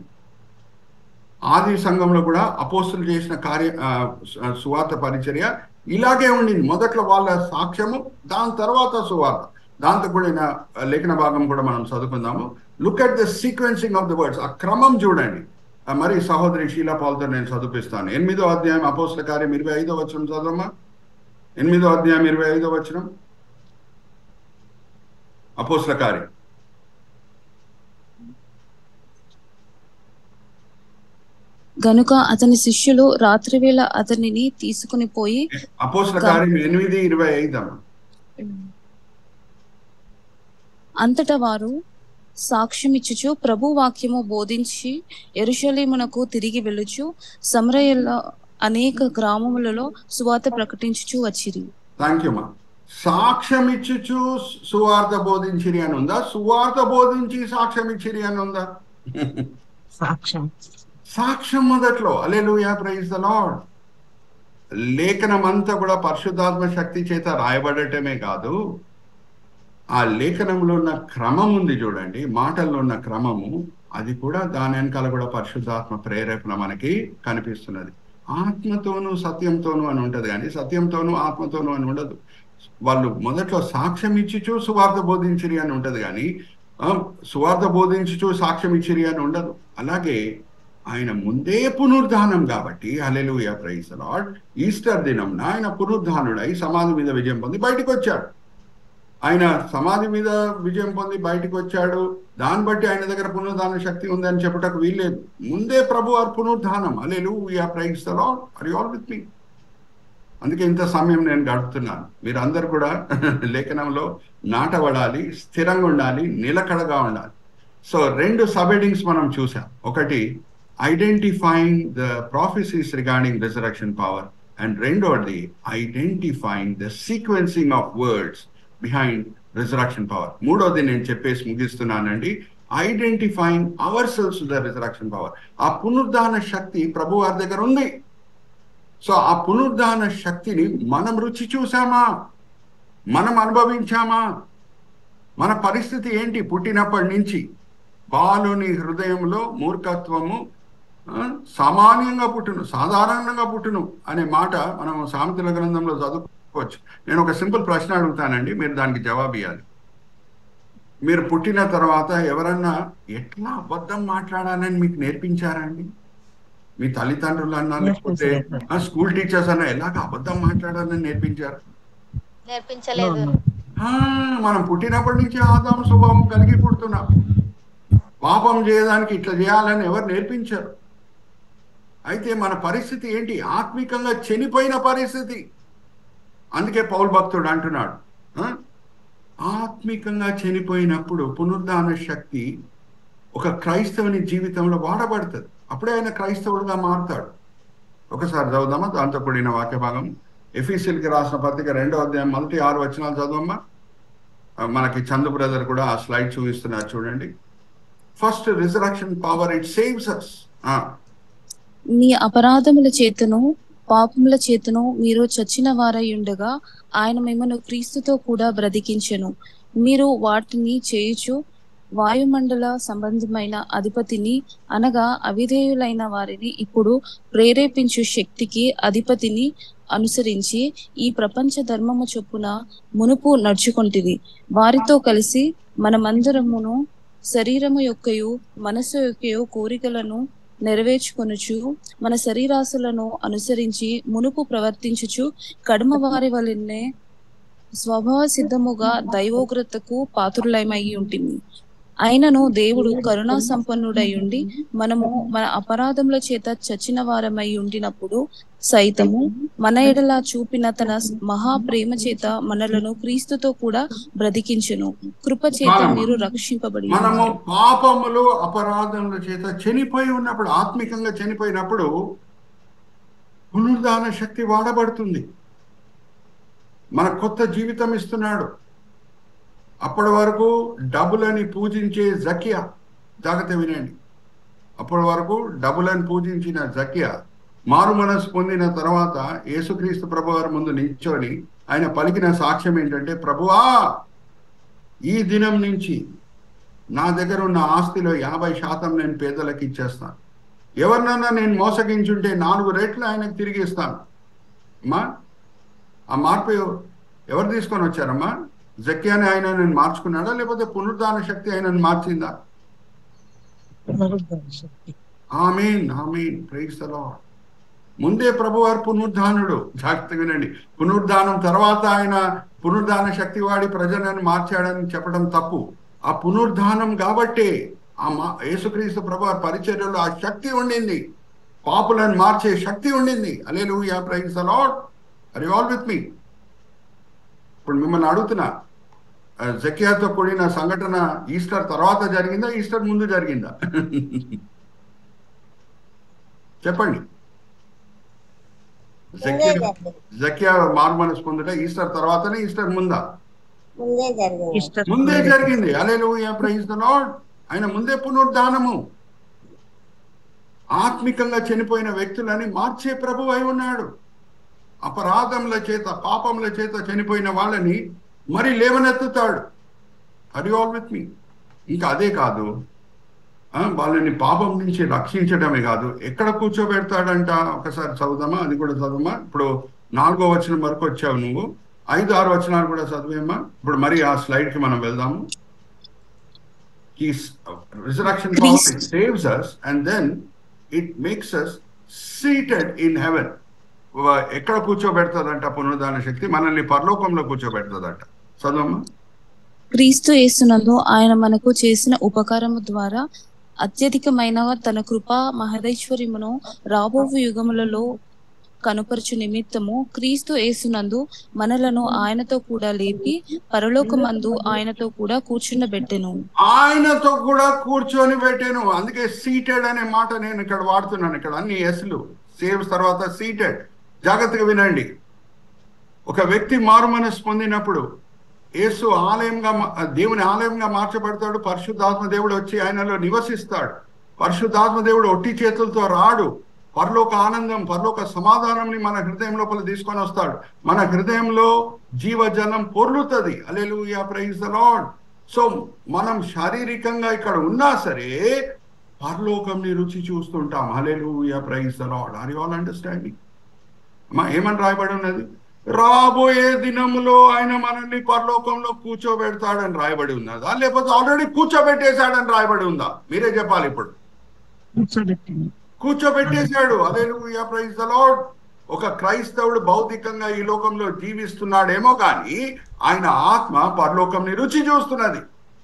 ఆది సంఘంలో కూడా అపోస్తులు చేసిన కార్య ఆ, సు- సువార్త పరిచర్య ఇలాగే ఉండింది మొదట్లో వాళ్ళ సాక్ష్యము దాని తర్వాత సువార్త దాంతో కూడిన లేఖన భాగం కూడా మనం చదువుకుందాము look at the sequencing of the words ఆ క్రమం చూడండి ఆ, మరి సహోదరి షీలా పాల్తో నేను చదివిస్తాను ఎనిమిదో అధ్యాయం అపోస్తుల కార్యం ఇరవై ఐదో వచనం చదవమ్మా ఎనిమిదో అధ్యాయం ఇరవై ఐదో వచనం అపోస్తుల కార్యం గనుక అతని శిష్యులు రాత్రివేళ అతనిని తీసుకుని పోయి అపోస్తుల కార్యం ఎనిమిది ఇరవై ఐదు అమ్మా అంతటా వారు సాక్ష్యమిచ్చుచు ప్రభు వాక్యము బోధించి ఎరుషలేమునకు తిరిగి వెళ్ళుచు సమరయల్లో అనేక గ్రామములలో సువార్త ప్రకటించుచు వచ్చిరి థ్యాంక్ యూ మా సాక్ష్యం ఇచ్చుచు సువార్త బోధించిరి అని ఉందా సువార్త బోధించి సాక్ష్యం ఇచ్చిరి అని ఉందా సాక్ష్యం సాక్ష్యం మొదట్లో అలెలుయా ప్రైజ్ ద లార్డ్ లేఖనం అంతా కూడా పరిశుద్ధాత్మ శక్తి చేత రాయబడటమే కాదు ఆ లేఖనంలో ఉన్న క్రమం ఉంది చూడండి మాటల్లో ఉన్న క్రమము అది కూడా దాని వెనకాల కూడా పరిశుద్ధాత్మ ప్రేరేపణ మనకి కనిపిస్తున్నది ఆత్మతోనూ సత్యంతోనూ అని ఉంటది కానీ సత్యంతోనూ ఆత్మతోనూ అని ఉండదు వాళ్ళు మొదట్లో సాక్ష్యం ఇచ్చిచూ సువార్త బోధించిరి అని ఉంటది కానీ ఆ, సువార్త బోధించుచూ సాక్ష్యం ఇచ్చిరి అని ఉండదు అలాగే ఆయన ముందే పునరుద్ధానం కాబట్టి హలెలుయా ప్రైజ్ లార్డ్ ఈస్టర్ దినంన ఆయన పునరుద్ధానుడై సమాధి మీద విజయం పొంది బయటకు వచ్చాడు ఆయన సమాధి మీద విజయం పొంది బయటకు వచ్చాడు దాన్ని బట్టి ఆయన దగ్గర పునరుద్ధాన శక్తి ఉంది అని చెప్పటకు వీల్లేదు ముందే ప్రభు వారి పునరుద్ధానం alleluia praise the Lord are all with me అందుకే ఇంత సమయం నేను గడుపుతున్నాను మీరు అందరు కూడా లేఖనంలో నాటబడాలి స్థిరంగా ఉండాలి నిలకడగా ఉండాలి సో రెండు సబ్ హెడింగ్స్ మనం చూసాం ఒకటి identifying the prophecies regarding resurrection power and రెండోది identifying the sequencing of words behind resurrection power మూడోది నేను చెప్పేసి ముగిస్తున్నానండి identifying ourselves the resurrection power ఆ పునరుద్ధాన శక్తి ప్రభు వారి దగ్గర ఉంది సో ఆ పునరుద్ధాన శక్తిని మనం రుచి చూసామా మనం అనుభవించామా మన పరిస్థితి ఏంటి పుట్టినప్పటి నుంచి బాలుని హృదయంలో మూర్ఖత్వము ఆ, సామాన్యంగా పుట్టును సాధారణంగా పుట్టును అనే మాట మనం సామెతల గ్రంథంలో చదువుకోవచ్చు నేను ఒక సింపుల్ ప్రశ్న అడుగుతానండి మీరు దానికి జవాబు ఇవ్వాలి మీరు పుట్టిన తర్వాత ఎవరన్నా ఎట్లా అబద్ధం మాట్లాడాలని మీకు నేర్పించారా అండి మీ తల్లిదండ్రులు అన్నా లేకపోతే నేర్పించలేదు. ఆ, స్కూల్ టీచర్స్ అన్నా ఎలాగ అబద్ధం మాట్లాడాలని నేర్పించారు నేర్పించలేదు ఆ, మనం పుట్టినప్పటి నుంచి ఆదాం స్వభావం కలిగి పుడుతున్నాం పాపం చేయడానికి ఇట్లా చేయాలని ఎవరు నేర్పించారు అయితే మన పరిస్థితి ఏంటి ఆత్మికంగా చనిపోయిన పరిస్థితి అందుకే పౌల్ భక్తుడు అంటున్నాడు ఆ? ఆత్మికంగా చనిపోయినప్పుడు పునరుద్ధాన శక్తి ఒక క్రైస్తవుని జీవితంలో వాడబడుతుంది అప్పుడే ఆయన క్రైస్తవుడుగా మారుతాడు ఒకసారి చదువుదామా దాంతో కూడిన వాక్య భాగం ఎఫీసీలకి రాసిన పత్రిక రెండో అధ్యాయం మొదటి ఆరు వచనాలు చదవమ్మా ఆ, మనకి చందు బ్రదర్ కూడా ఆ స్లైడ్ చూపిస్తున్నారు చూడండి first resurrection power it saves us మీ అపరాధముల చేతను పాపముల చేతను మీరు చచ్చిన వారై ఉండగా ఆయన మిమ్మల్ని క్రీస్తుతో కూడా బ్రతికించెను మీరు వాటిని చేయుచు వాయుమండల సంబంధమైన అధిపతిని అనగా అవిధేయులైన వారిని ఇప్పుడు ప్రేరేపించు శక్తికి అధిపతిని అనుసరించి ఈ ప్రపంచ ధర్మము చొప్పున మునుపు నడుచుకొంటిది వారితో కలిసి మనమందరమును శరీరము యొక్కయు మనసు యొక్కయు కోరికలను నెరవేర్చుకొనుచు మన శరీరాశులను అనుసరించి మునుపు ప్రవర్తించుచు కడమ వారి వలనే స్వభావ సిద్ధముగా దైవోగ్రతకు పాత్రులమై ఉంటుంది అయినను దేవుడు కరుణా సంపన్నుడై ఉండి మనము మన అపరాధముల చేత చచ్చిన వారమై ఉండినప్పుడు సైతము మన ఎడల చూపిన తన మహా ప్రేమ చేత మనలను క్రీస్తుతో కూడా బ్రతికించును కృప చేత మీరు రక్షింపబడి మనము ఉన్నారు. పాపములు అపరాధముల చేత చనిపోయి ఉన్నప్పుడు ఆత్మికంగా చనిపోయినప్పుడు పునరుద్ధాన శక్తి వాడబడుతుంది మన కొత్త జీవితం ఇస్తున్నాడు అప్పటి వరకు డబ్బులని పూజించే జకియా జాగ్రత్త వినండి అప్పటి వరకు డబ్బులను పూజించిన జకియా మారు మనసు పొందిన తర్వాత యేసుక్రీస్తు ప్రభు వారి ముందు నిల్చొని ఆయన పలికిన సాక్ష్యం ఏంటంటే ప్రభువా ఈ దినం నుంచి నా దగ్గర ఉన్న ఆస్తిలో యాభై శాతం నేను పేదలకు ఇచ్చేస్తాను ఎవరినన్నా నేను మోసగించుంటే నాలుగు రెట్లు ఆయనకు తిరిగి ఇస్తాను అమ్మా ఆ మార్పు ఎవ- ఎవరు తీసుకొని వచ్చారమ్మా జక్యాని ఆయన నేను మార్చుకున్నాడా లేకపోతే పునరుద్ధాన శక్తి ఆయనను మార్చిందా పునరుద్ధరణ శక్తి ఆమీన్ ఆమీన్ ప్రైజ్ ద లార్డ్ ముందే ప్రభువారు పునరుద్ధానుడు జాగ్రత్త వినండి పునరుద్ధానం తర్వాత ఆయన పునరుద్ధాన శక్తి వాడి ప్రజలను మార్చాడని చెప్పడం తప్పు ఆ పునరుద్ధానం కాబట్టే ఆ మా యేసుక్రీస్తు ప్రభువారి పరిచర్యలో ఆ శక్తి ఉండింది పాపులను మార్చే శక్తి ఉండింది alleluia praise the Lord are you all with me ఇప్పుడు మిమ్మల్ని అడుగుతున్నా ఆ, జకియాతో కూడిన సంఘటన ఈస్టర్ తర్వాత జరిగిందా ఈస్టర్ ముందు జరిగిందా చెప్పండి ముందే జకియా జరిగింది జకియా మారు మనసు పొందుట ఈస్టర్ తర్వాతనే ఈస్టర్ ముందా ముందే జరిగింది ఈస్టర్ ముందే జరిగింది అలెలుయా ప్రైజ్ ద లార్డ్ ఆయన ముందే పునరుద్ధానము ఆత్మికంగా చనిపోయిన వ్యక్తులని మార్చే ప్రభు అయి ఉన్నాడు అపరాధముల చేత పాపముల చేత చనిపోయిన వాళ్ళని మరి లేవనెత్తుతాడు అది ఆల్ విత్ మీ ఇంకా అదే కాదు ఆ, వాళ్ళని పాపం నుంచి రక్షించడమే కాదు ఎక్కడ కూర్చోబెడతాడంట ఒకసారి చదువుదామా అది కూడా చదువుమా ఇప్పుడు నాలుగో వచనం వరకు వచ్చావు నువ్వు ఐదు ఆరు వచనాలు కూడా చదివేమ్మా ఇప్పుడు మరి ఆ స్లైడ్ కి మనం వెళ్దాము ఈ resurrection Christ. Saves us and then it makes us seated in heaven ఎక్కడ కూర్చోబెడతాదంట పునరుద్ధాన శక్తి మనల్ని పరలోకంలో కూర్చోబెడతాదంట చదవమ్మా క్రీస్తు యేసునందు ఆయన మనకు చేసిన ఉపకారము ద్వారా అత్యధికమైన తన కృపా మహదైశ్వర్యమును రాబో యుగములలో కనుపరచు నిమిత్తము క్రీస్తు యేసునందు మనలను ఆయనతో కూడా లేపి పరలోకమందు ఆయనతో కూడా కూర్చుండబెట్టెను ఆయనతో కూడా కూర్చొని పెట్టాను అందుకే సీటెడ్ అనే మాట నేను ఇక్కడ వాడుతున్నాను ఇక్కడ అన్ని ఎస్లు సేవ్స్ తర్వాత సీటెడ్ జాగ్రత్తగా వినండి ఒక వ్యక్తి మారు మనసు పొందినప్పుడు యేసు ఆలయంగా మా- దేవుని ఆలయంగా మార్చబడతాడు పరిశుద్ధాత్మ దేవుడు వచ్చి ఆయనలో నివసిస్తాడు పరిశుద్ధాత్మ దేవుడు ఒట్టి చేతులతో రాడు పరలోక ఆనందం పరలోక సమాధానంని మన హృదయం లోపల తీసుకొని వస్తాడు మన హృదయంలో జీవజలం పొర్లుతుంది alleluia praise the Lord so మనం శారీరకంగా ఇక్కడ ఉన్నా సరే పరలోకంని రుచి చూస్తుంటాం hallelujah praise the Lord are you all understanding అమ్మా ఏమని రాయబడి ఉన్నది రాబోయే దినములో ఆయన మనల్ని పరలోకంలో కూర్చోబెడతాడని రాయబడి ఉన్నదా లేకపోతే ఆల్రెడీ కూర్చోబెట్టేశాడని రాయబడి ఉందా మీరే చెప్పాలి ఇప్పుడు కూర్చోబెట్టింది కూర్చోబెట్టేశాడు అదే ప్రైజ్ ద లార్డ్ ఒక క్రైస్తవుడు భౌతికంగా ఈ లోకంలో జీవిస్తున్నాడేమో కానీ ఆయన ఆత్మ పరలోకంని రుచి చూస్తున్నది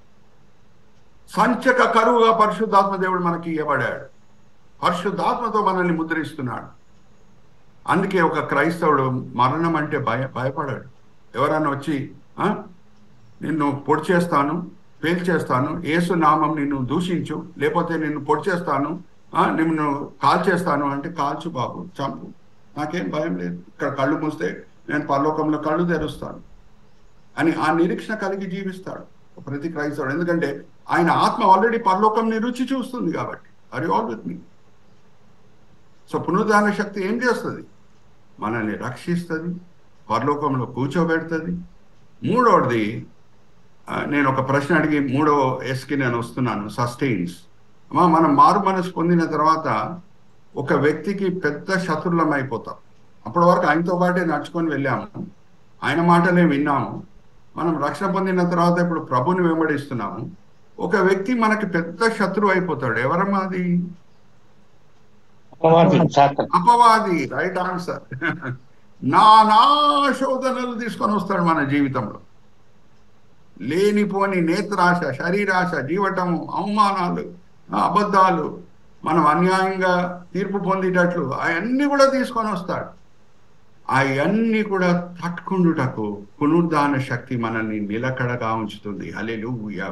సంచక కరువుగా పరిశుద్ధాత్మ దేవుడు మనకి ఇవ్వబడాడు పరిశుద్ధాత్మతో మనల్ని ముద్రిస్తున్నాడు అందుకే ఒక క్రైస్తవుడు మరణం అంటే భయ భయపడాడు ఎవరన్నా వచ్చి "ఆ, నిన్ను పొడి చేస్తాను పేల్చేస్తాను ఏసు నామం నిన్ను దూషించు లేకపోతే నిన్ను పొడి చేస్తాను ఆ, నిన్ను కాల్చేస్తాను అంటే కాల్చు బాబు చంపు నాకేం భయం లేదు ఇక్కడ కళ్ళు మూస్తే నేను పరలోకంలో కళ్ళు తెరుస్తాను అని ఆ నిరీక్షణ కలిగి జీవిస్తాడు ప్రతి క్రైస్తవుడు ఎందుకంటే ఆయన ఆత్మ ఆల్రెడీ పరలోకంని రుచి చూస్తుంది కాబట్టి అరి ఆల్ విత్ మీ సో పునరుద్ధాన శక్తి ఏం చేస్తుంది మనల్ని రక్షిస్తుంది పరలోకంలో కూర్చోబెడుతుంది మూడవది ఆ, నేను ఒక ప్రశ్న అడిగి మూడో ఎస్కి నేను వస్తున్నాను సస్టైన్స్ అమ్మా మనం మారు మనసు పొందిన తర్వాత ఒక వ్యక్తికి పెద్ద శత్రులం అయిపోతాం అప్పటి వరకు ఆయనతో పాటే నడుచుకొని వెళ్ళాము ఆయన మాటలే విన్నాము మనం రక్షణ పొందిన తర్వాత ఇప్పుడు ప్రభుని వెంబడిస్తున్నాము ఒక వ్యక్తి మనకి పెద్ద శత్రువు అయిపోతాడు ఎవరమ్మా అది అపవాది సాతాను అపవాది రైట్ ఆన్సర్ నానా శోధనలు తీసుకొని వస్తాడు మన జీవితంలో లేనిపోని నేత్రాశ శరీరాశ జీవటము అవమానాలు అబద్ధాలు మనం అన్యాయంగా తీర్పు పొందేటట్లు అవన్నీ కూడా తీసుకొని వస్తాడు అవన్నీ కూడా తట్టుకుండుటకు పునరుద్ధాన శక్తి మనల్ని నిలకడగా ఉంచుతుంది హలెలు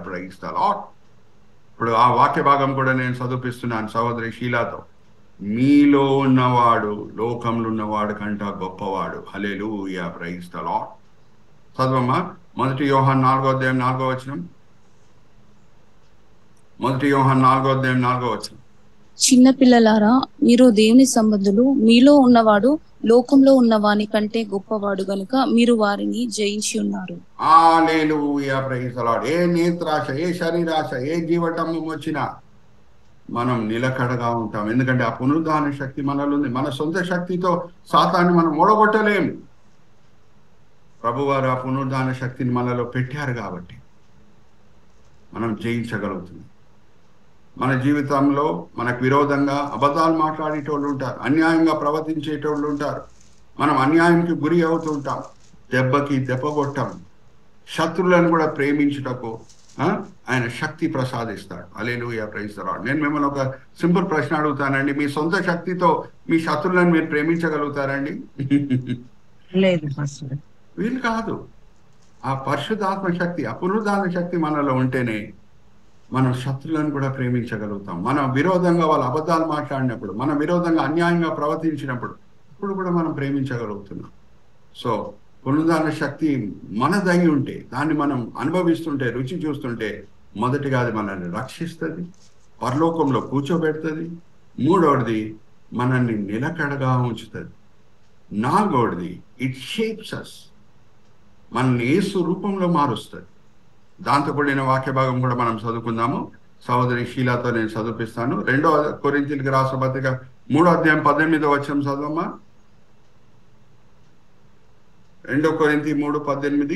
ఇప్పుడు ఆ వాక్య భాగం కూడా నేను చదివిస్తున్నాను సహోదరి షీలాతో మీలో ఉన్నవాడు లోకంలో ఉన్నవాడు కంట గొప్పవాడు హలేలు యా ప్రయిస్తలో చదవమ్మా మొదటి యోహాన్ నాలుగో అధ్యాయం నాలుగో వచనం మొదటి యోహాన్ నాలుగో అధ్యాయం నాలుగో వచనం చిన్న పిల్లలారా మీరు దేవుని సంబంధులు మీలో ఉన్నవాడు లోకంలో ఉన్నవాని కంటే గొప్పవాడు గనుక మీరు వారిని జయించి ఉన్నారు ఆలేలుయా ప్రయిస్తలాడు ఏ నేత్రాశ ఏ శరీరాశ ఏ జీవటము వచ్చినా మనం నిలకడగా ఉంటాం ఎందుకంటే ఆ పునరుద్ధాన శక్తి మనలో ఉంది మన సొంత శక్తితో సాతాన్ని మనం ఓడగొట్టలేం ప్రభువారు ఆ పునరుద్ధాన శక్తిని మనలో పెట్టారు కాబట్టి మనం జయించగలుగుతున్నాం మన జీవితంలో మనకు విరోధంగా అబద్ధాలు మాట్లాడేటోళ్ళు ఉంటారు అన్యాయంగా ప్రవర్తించేటోళ్ళు ఉంటారు మనం అన్యాయంకి గురి అవుతుంటాం దెబ్బకి దెబ్బ కొట్టాం శత్రువులను కూడా ప్రేమించుటకు ఆ, ఆయన శక్తి ప్రసాదిస్తాడు అలేలుయా ప్రైస్తరాడు నేను మిమ్మల్ని ఒక సింపుల్ ప్రశ్న అడుగుతానండి మీ సొంత శక్తితో మీ శత్రువులను మీరు ప్రేమించగలుగుతారండి లేదు పాస్టర్ వీలు కాదు ఆ పరిశుద్ధాత్మ శక్తి ఆ పునరుద్ధాన శక్తి మనలో ఉంటేనే మనం శత్రులను కూడా ప్రేమించగలుగుతాం మనం విరోధంగా వాళ్ళ అబద్ధాలు మాట్లాడినప్పుడు మన విరోధంగా అన్యాయంగా ప్రవర్తించినప్పుడు ఇప్పుడు కూడా మనం ప్రేమించగలుగుతున్నాం సో పునరుద్ధాన శక్తి మనదై ఉంటే దాన్ని మనం అనుభవిస్తుంటే రుచి చూస్తుంటే మొదటిగా అది మనల్ని రక్షిస్తుంది పరలోకంలో కూర్చోబెడుతుంది మూడవది మనల్ని నిలకడగా ఉంచుతుంది నాలుగవది ఇట్ షేప్స్ అస్ మనల్ని యేసు రూపంలో మారుస్తుంది దాంతో కూడిన వాక్య భాగం కూడా మనం చదువుకుందాము సహోదరి షీలాతో నేను చదివిపిస్తాను రెండో కొరింతలకు రాసిన పత్రిక మూడో అధ్యాయం పద్దెనిమిదో వచ్చిన చదవమ్మా రెండో కొరింతి మూడు పద్దెనిమిది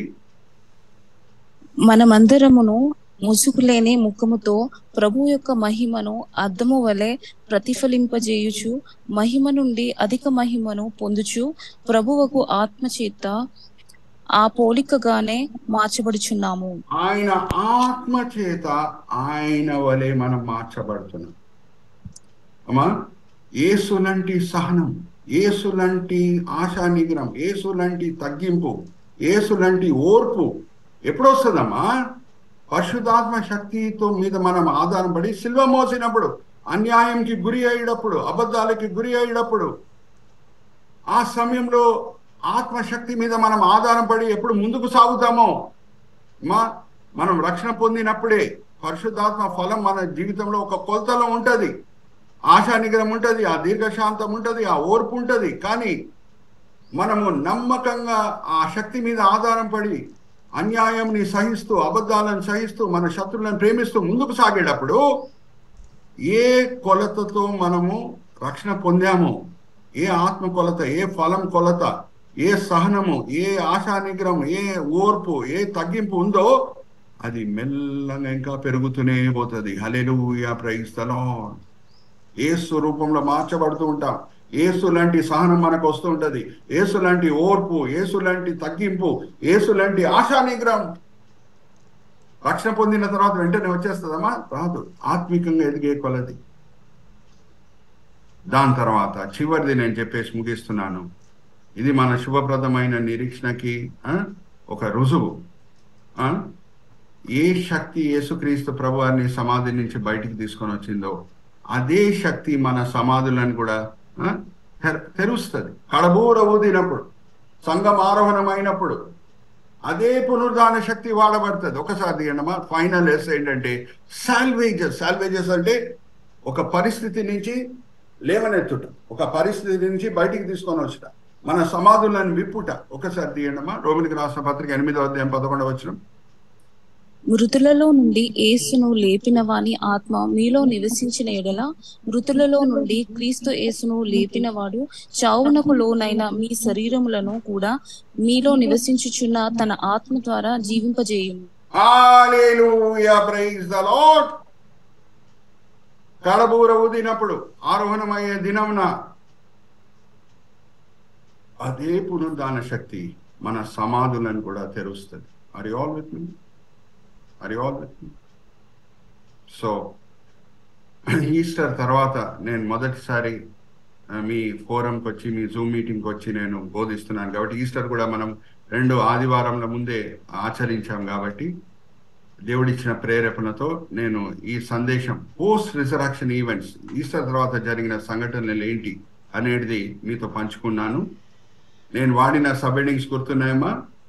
మనమందరమును ముసుగులేని ముఖముతో ప్రభు యొక్క మహిమను అద్దము వలె ప్రతిఫలింపజేయుచు మహిమ నుండి అధిక మహిమను పొందుచు ప్రభువకు ఆత్మ చేత ఆ పోలికగానే మార్చబడుచున్నాము ఆయన ఆత్మ చేత ఆయన వలె మనం మార్చబడుతున్నాం అమ్మా ఏసులంటి సహనం ఏసులంటి ఆశా నిగ్రహం ఏసులంటి తగ్గింపు ఏసులంటి ఓర్పు ఎప్పుడు వస్తుందమ్మా పరిశుద్ధాత్మ శక్తితో మీద మనం ఆధారపడి సిల్వ మోసినప్పుడు అన్యాయంకి గురి అయ్యేటప్పుడు అబద్ధాలకి గురి అయ్యేటప్పుడు ఆ సమయంలో ఆత్మశక్తి మీద మనం ఆధారపడి ఎప్పుడు ముందుకు సాగుతామో మా మనం రక్షణ పొందినప్పుడే పరిశుద్ధాత్మ ఫలం మన జీవితంలో ఒక కొలతలో ఉంటుంది ఆశా నిగ్రహం ఉంటుంది ఆ దీర్ఘశాంతం ఉంటుంది ఆ ఓర్పు ఉంటుంది కానీ మనము నమ్మకంగా ఆ శక్తి మీద ఆధారం పడి అన్యాయంని సహిస్తూ అబద్ధాలను సహిస్తూ మన శత్రువులను ప్రేమిస్తూ ముందుకు సాగేటప్పుడు ఏ కొలతతో మనము రక్షణ పొందామో ఏ ఆత్మ కొలత ఏ ఫలం కొలత ఏ సహనము ఏ ఆశా నిగ్రహం ఏ ఓర్పు ఏ తగ్గింపు ఉందో అది మెల్లగా ఇంకా పెరుగుతూనే పోతుంది హలెలుయా ప్రైస్తలో ఏసు రూపంలో మార్చబడుతూ ఉంటాం ఏసు లాంటి సహనం మనకు వస్తూ ఉంటది ఏసు లాంటి ఓర్పు ఏసు లాంటి తగ్గింపు ఏసు లాంటి ఆశా నిగ్రహం రక్షణ పొందిన తర్వాత వెంటనే వచ్చేస్తుందమ్మా రాదు ఆత్మికంగా ఎదిగే కొలది దాని తర్వాత చివరిది నేను చెప్పేసి ముగిస్తున్నాను ఇది మన శుభప్రదమైన నిరీక్షణకి ఆ, ఒక రుజువు ఆ? ఏ శక్తి యేసుక్రీస్తు ప్రభువారిని సమాధి నుంచి బయటికి తీసుకొని వచ్చిందో అదే శక్తి మన సమాధులను కూడా ఆ, తెర- తెరుస్తుంది కడబూర ఊదినప్పుడు సంఘం ఆరోహణమైనప్పుడు అదే పునరుద్ధాన శక్తి వాడబడుతుంది ఒకసారి దిగండమా ఫైనల్ ఎస్ ఏంటంటే సాల్వేజెస్ సాల్వేజెస్ అంటే ఒక పరిస్థితి నుంచి లేవనెత్తుట ఒక పరిస్థితి నుంచి బయటికి తీసుకొని వచ్చుట మన సమాధులను విప్పుట ఒకసారి తీయండమ్మా రోమిలికి రాసిన పత్రిక ఎనిమిదో అధ్యాయం పదకొండవ వచ్చిన మృతులలో నుండి యేసును లేపిన వాని ఆత్మ మీలో నివసించిన ఎడల మృతులలో నుండి క్రీస్తు యేసును లేపినవాడు చావునకు లోనైన మీ శరీరములను కూడా మీలో నివసించుచున్న తన ఆత్మ ద్వారా జీవింపజేయును హల్లెలూయా ప్రైజ్ ద లార్డ్ కడబూర ఊదినప్పుడు ఆరోహణమయ్యే దినమున అదే పునరుద్ధాన శక్తి మన సమాధులను కూడా తెరుస్తుంది are all with me are all with me so Easter తర్వాత నేను మొదటిసారి ఆ, మీ ఫోరంకి వచ్చి మీ జూమ్ మీటింగ్కి వచ్చి నేను బోధిస్తున్నాను కాబట్టి ఈస్టర్ కూడా మనం రెండు ఆదివారంల ముందే ఆచరించాం కాబట్టి దేవుడిచ్చిన ప్రేరేపణతో నేను ఈ సందేశం పోస్ట్ రిజరాక్షన్ ఈవెంట్స్ ఈస్టర్ తర్వాత జరిగిన సంఘటనలు ఏంటి అనేది మీతో పంచుకున్నాను నేను వాడిన సబ్ హెడింగ్స్ గుర్తున్నాయమ్మా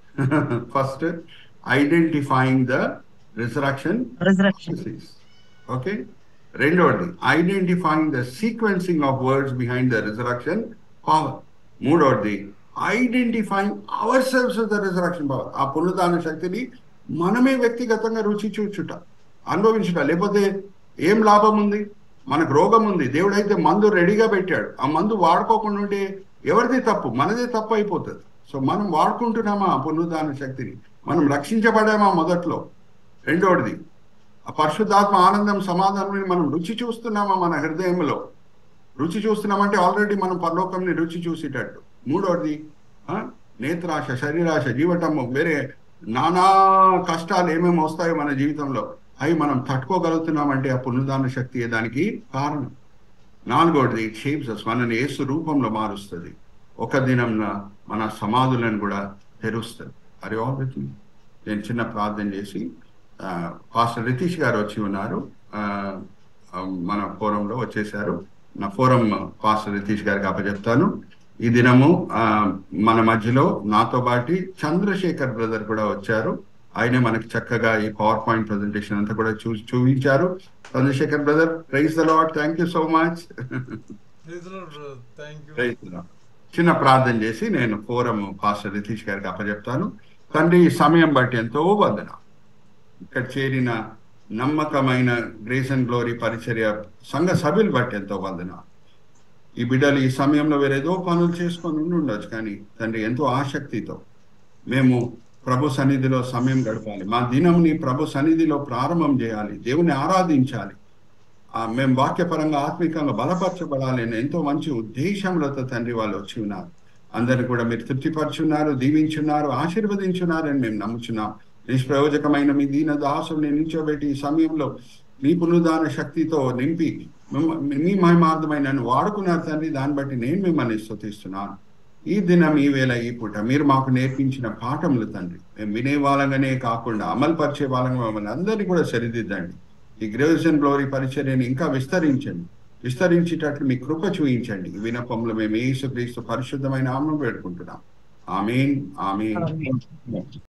first identifying the resurrection resurrection okay రెండవది identifying the sequencing of words behind the resurrection power మూడవది identifying ourselves the resurrection power ఆ పునరుదాన శక్తిని మనమే వ్యక్తిగతంగా రుచి చూచుట అనుభవించుట లేకపోతే ఏం లాభం ఉంది మనకు రోగం ఉంది దేవుడైతే మందు రెడీగా పెట్టాడు ఆ మందు వాడుకోకుండా ఉంటే ఎవరిది తప్పు మనదే తప్పు అయిపోతుంది సో మనం వాడుకుంటున్నామా ఆ పునరుదాన శక్తిని మనం రక్షించబడామా మొదట్లో రెండవది ఆ పరిశుద్ధాత్మ ఆనందం సమాధానం మనం రుచి చూస్తున్నామా మన హృదయంలో రుచి చూస్తున్నామంటే ఆల్రెడీ మనం పరలోకంని రుచి చూసేటట్టు మూడవది ఆ, నేత్రాశ శరీరాశ జీవటము వేరే నానా కష్టాలు ఏమేమి వస్తాయో మన జీవితంలో అవి మనం తట్టుకోగలుగుతున్నామంటే ఆ పునరుదాన శక్తి దానికి కారణం నాలుగోది ఇట్ షేప్స్ అస్ మనని యేసు రూపంలో మారుస్తుంది ఒక దినంన మన సమాధులను కూడా తెరుస్తుంది అరే ఆల్ విత్ మీ నేను చిన్న ప్రార్థన చేసి ఆ, పాస్టర్ రితీష్ గారు వచ్చి ఉన్నారు ఆ, ఆ, మన ఫోరంలో వచ్చేసారు నా ఫోరం పాస్టర్ రితీష్ గారికి అప్పచెప్తాను ఈ దినము ఆ, మన మధ్యలో నాతో పాటి చంద్రశేఖర్ బ్రదర్ కూడా వచ్చారు ఆయనే మనకి చక్కగా ఈ పవర్ పాయింట్ ప్రజెంటేషన్ అంతా కూడా చూ చూపించారు Chandrashekhar brother praise the Lord thank you so much Praise the Lord, brother. Thank you. Praise the Lord. చిన్న ప్రార్థన చేసి నేను ఫోరం పాస్టర్ రితీష్ గారికి అప్పచెప్తాను తండ్రి ఈ సమయం బట్టి ఎంతో వందన ఇక్కడ చేరిన నమ్మకమైన గ్రేస్ అండ్ గ్లోరీ పరిచర్య సంఘ సభ్యులు బట్టి ఎంతో వందన ఈ బిడ్డలు ఈ సమయంలో వేరేదో పనులు చేసుకొని ఉండి ఉండొచ్చు కానీ తండ్రి ఎంతో ఆసక్తితో మేము ప్రభు సన్నిధిలో సమయం గడపాలి మా దినంని ప్రభు సన్నిధిలో ప్రారంభం చేయాలి దేవుని ఆరాధించాలి ఆ, మేము వాక్యపరంగా ఆత్మికంగా బలపరచబడాలి అని ఎంతో మంచి ఉద్దేశంలతో తండ్రి వాళ్ళు వచ్చి ఉన్నారు అందరిని కూడా మీరు తృప్తిపరుచున్నారు దీవించున్నారు ఆశీర్వదించున్నారు అని మేము నమ్ముచున్నాం నిష్ప్రయోజకమైన మీ దీన దాసుని నిల్చోబెట్టి ఈ సమయంలో మీ పునరుదాన శక్తితో నింపి మిమ్మ- మీ మహిమార్థమైన నన్ను వాడుకున్నారు తండ్రి దాన్ని బట్టి నేను మిమ్మల్ని స్తుతిస్తున్నాను ఈ దినం ఈ వేళ ఈ పూట మీరు మాకు నేర్పించిన పాఠములు తండ్రి మేము వినే వాళ్ళంగానే కాకుండా అమలు పరిచే వాళ్ళంగా మమ్మల్ని అందరినీ కూడా సరిదిద్దండి ఈ గ్రేవ్స్ అండ్ గ్లోరీ పరిచర్యని ఇంకా విస్తరించండి విస్తరించేటట్లు మీ కృప చూపించండి ఈ వినపంలో మేము యేసుక్రీస్తు పరిశుద్ధమైన ఆమెను పెట్టుకుంటున్నాం ఆమెన్ ఆమెన్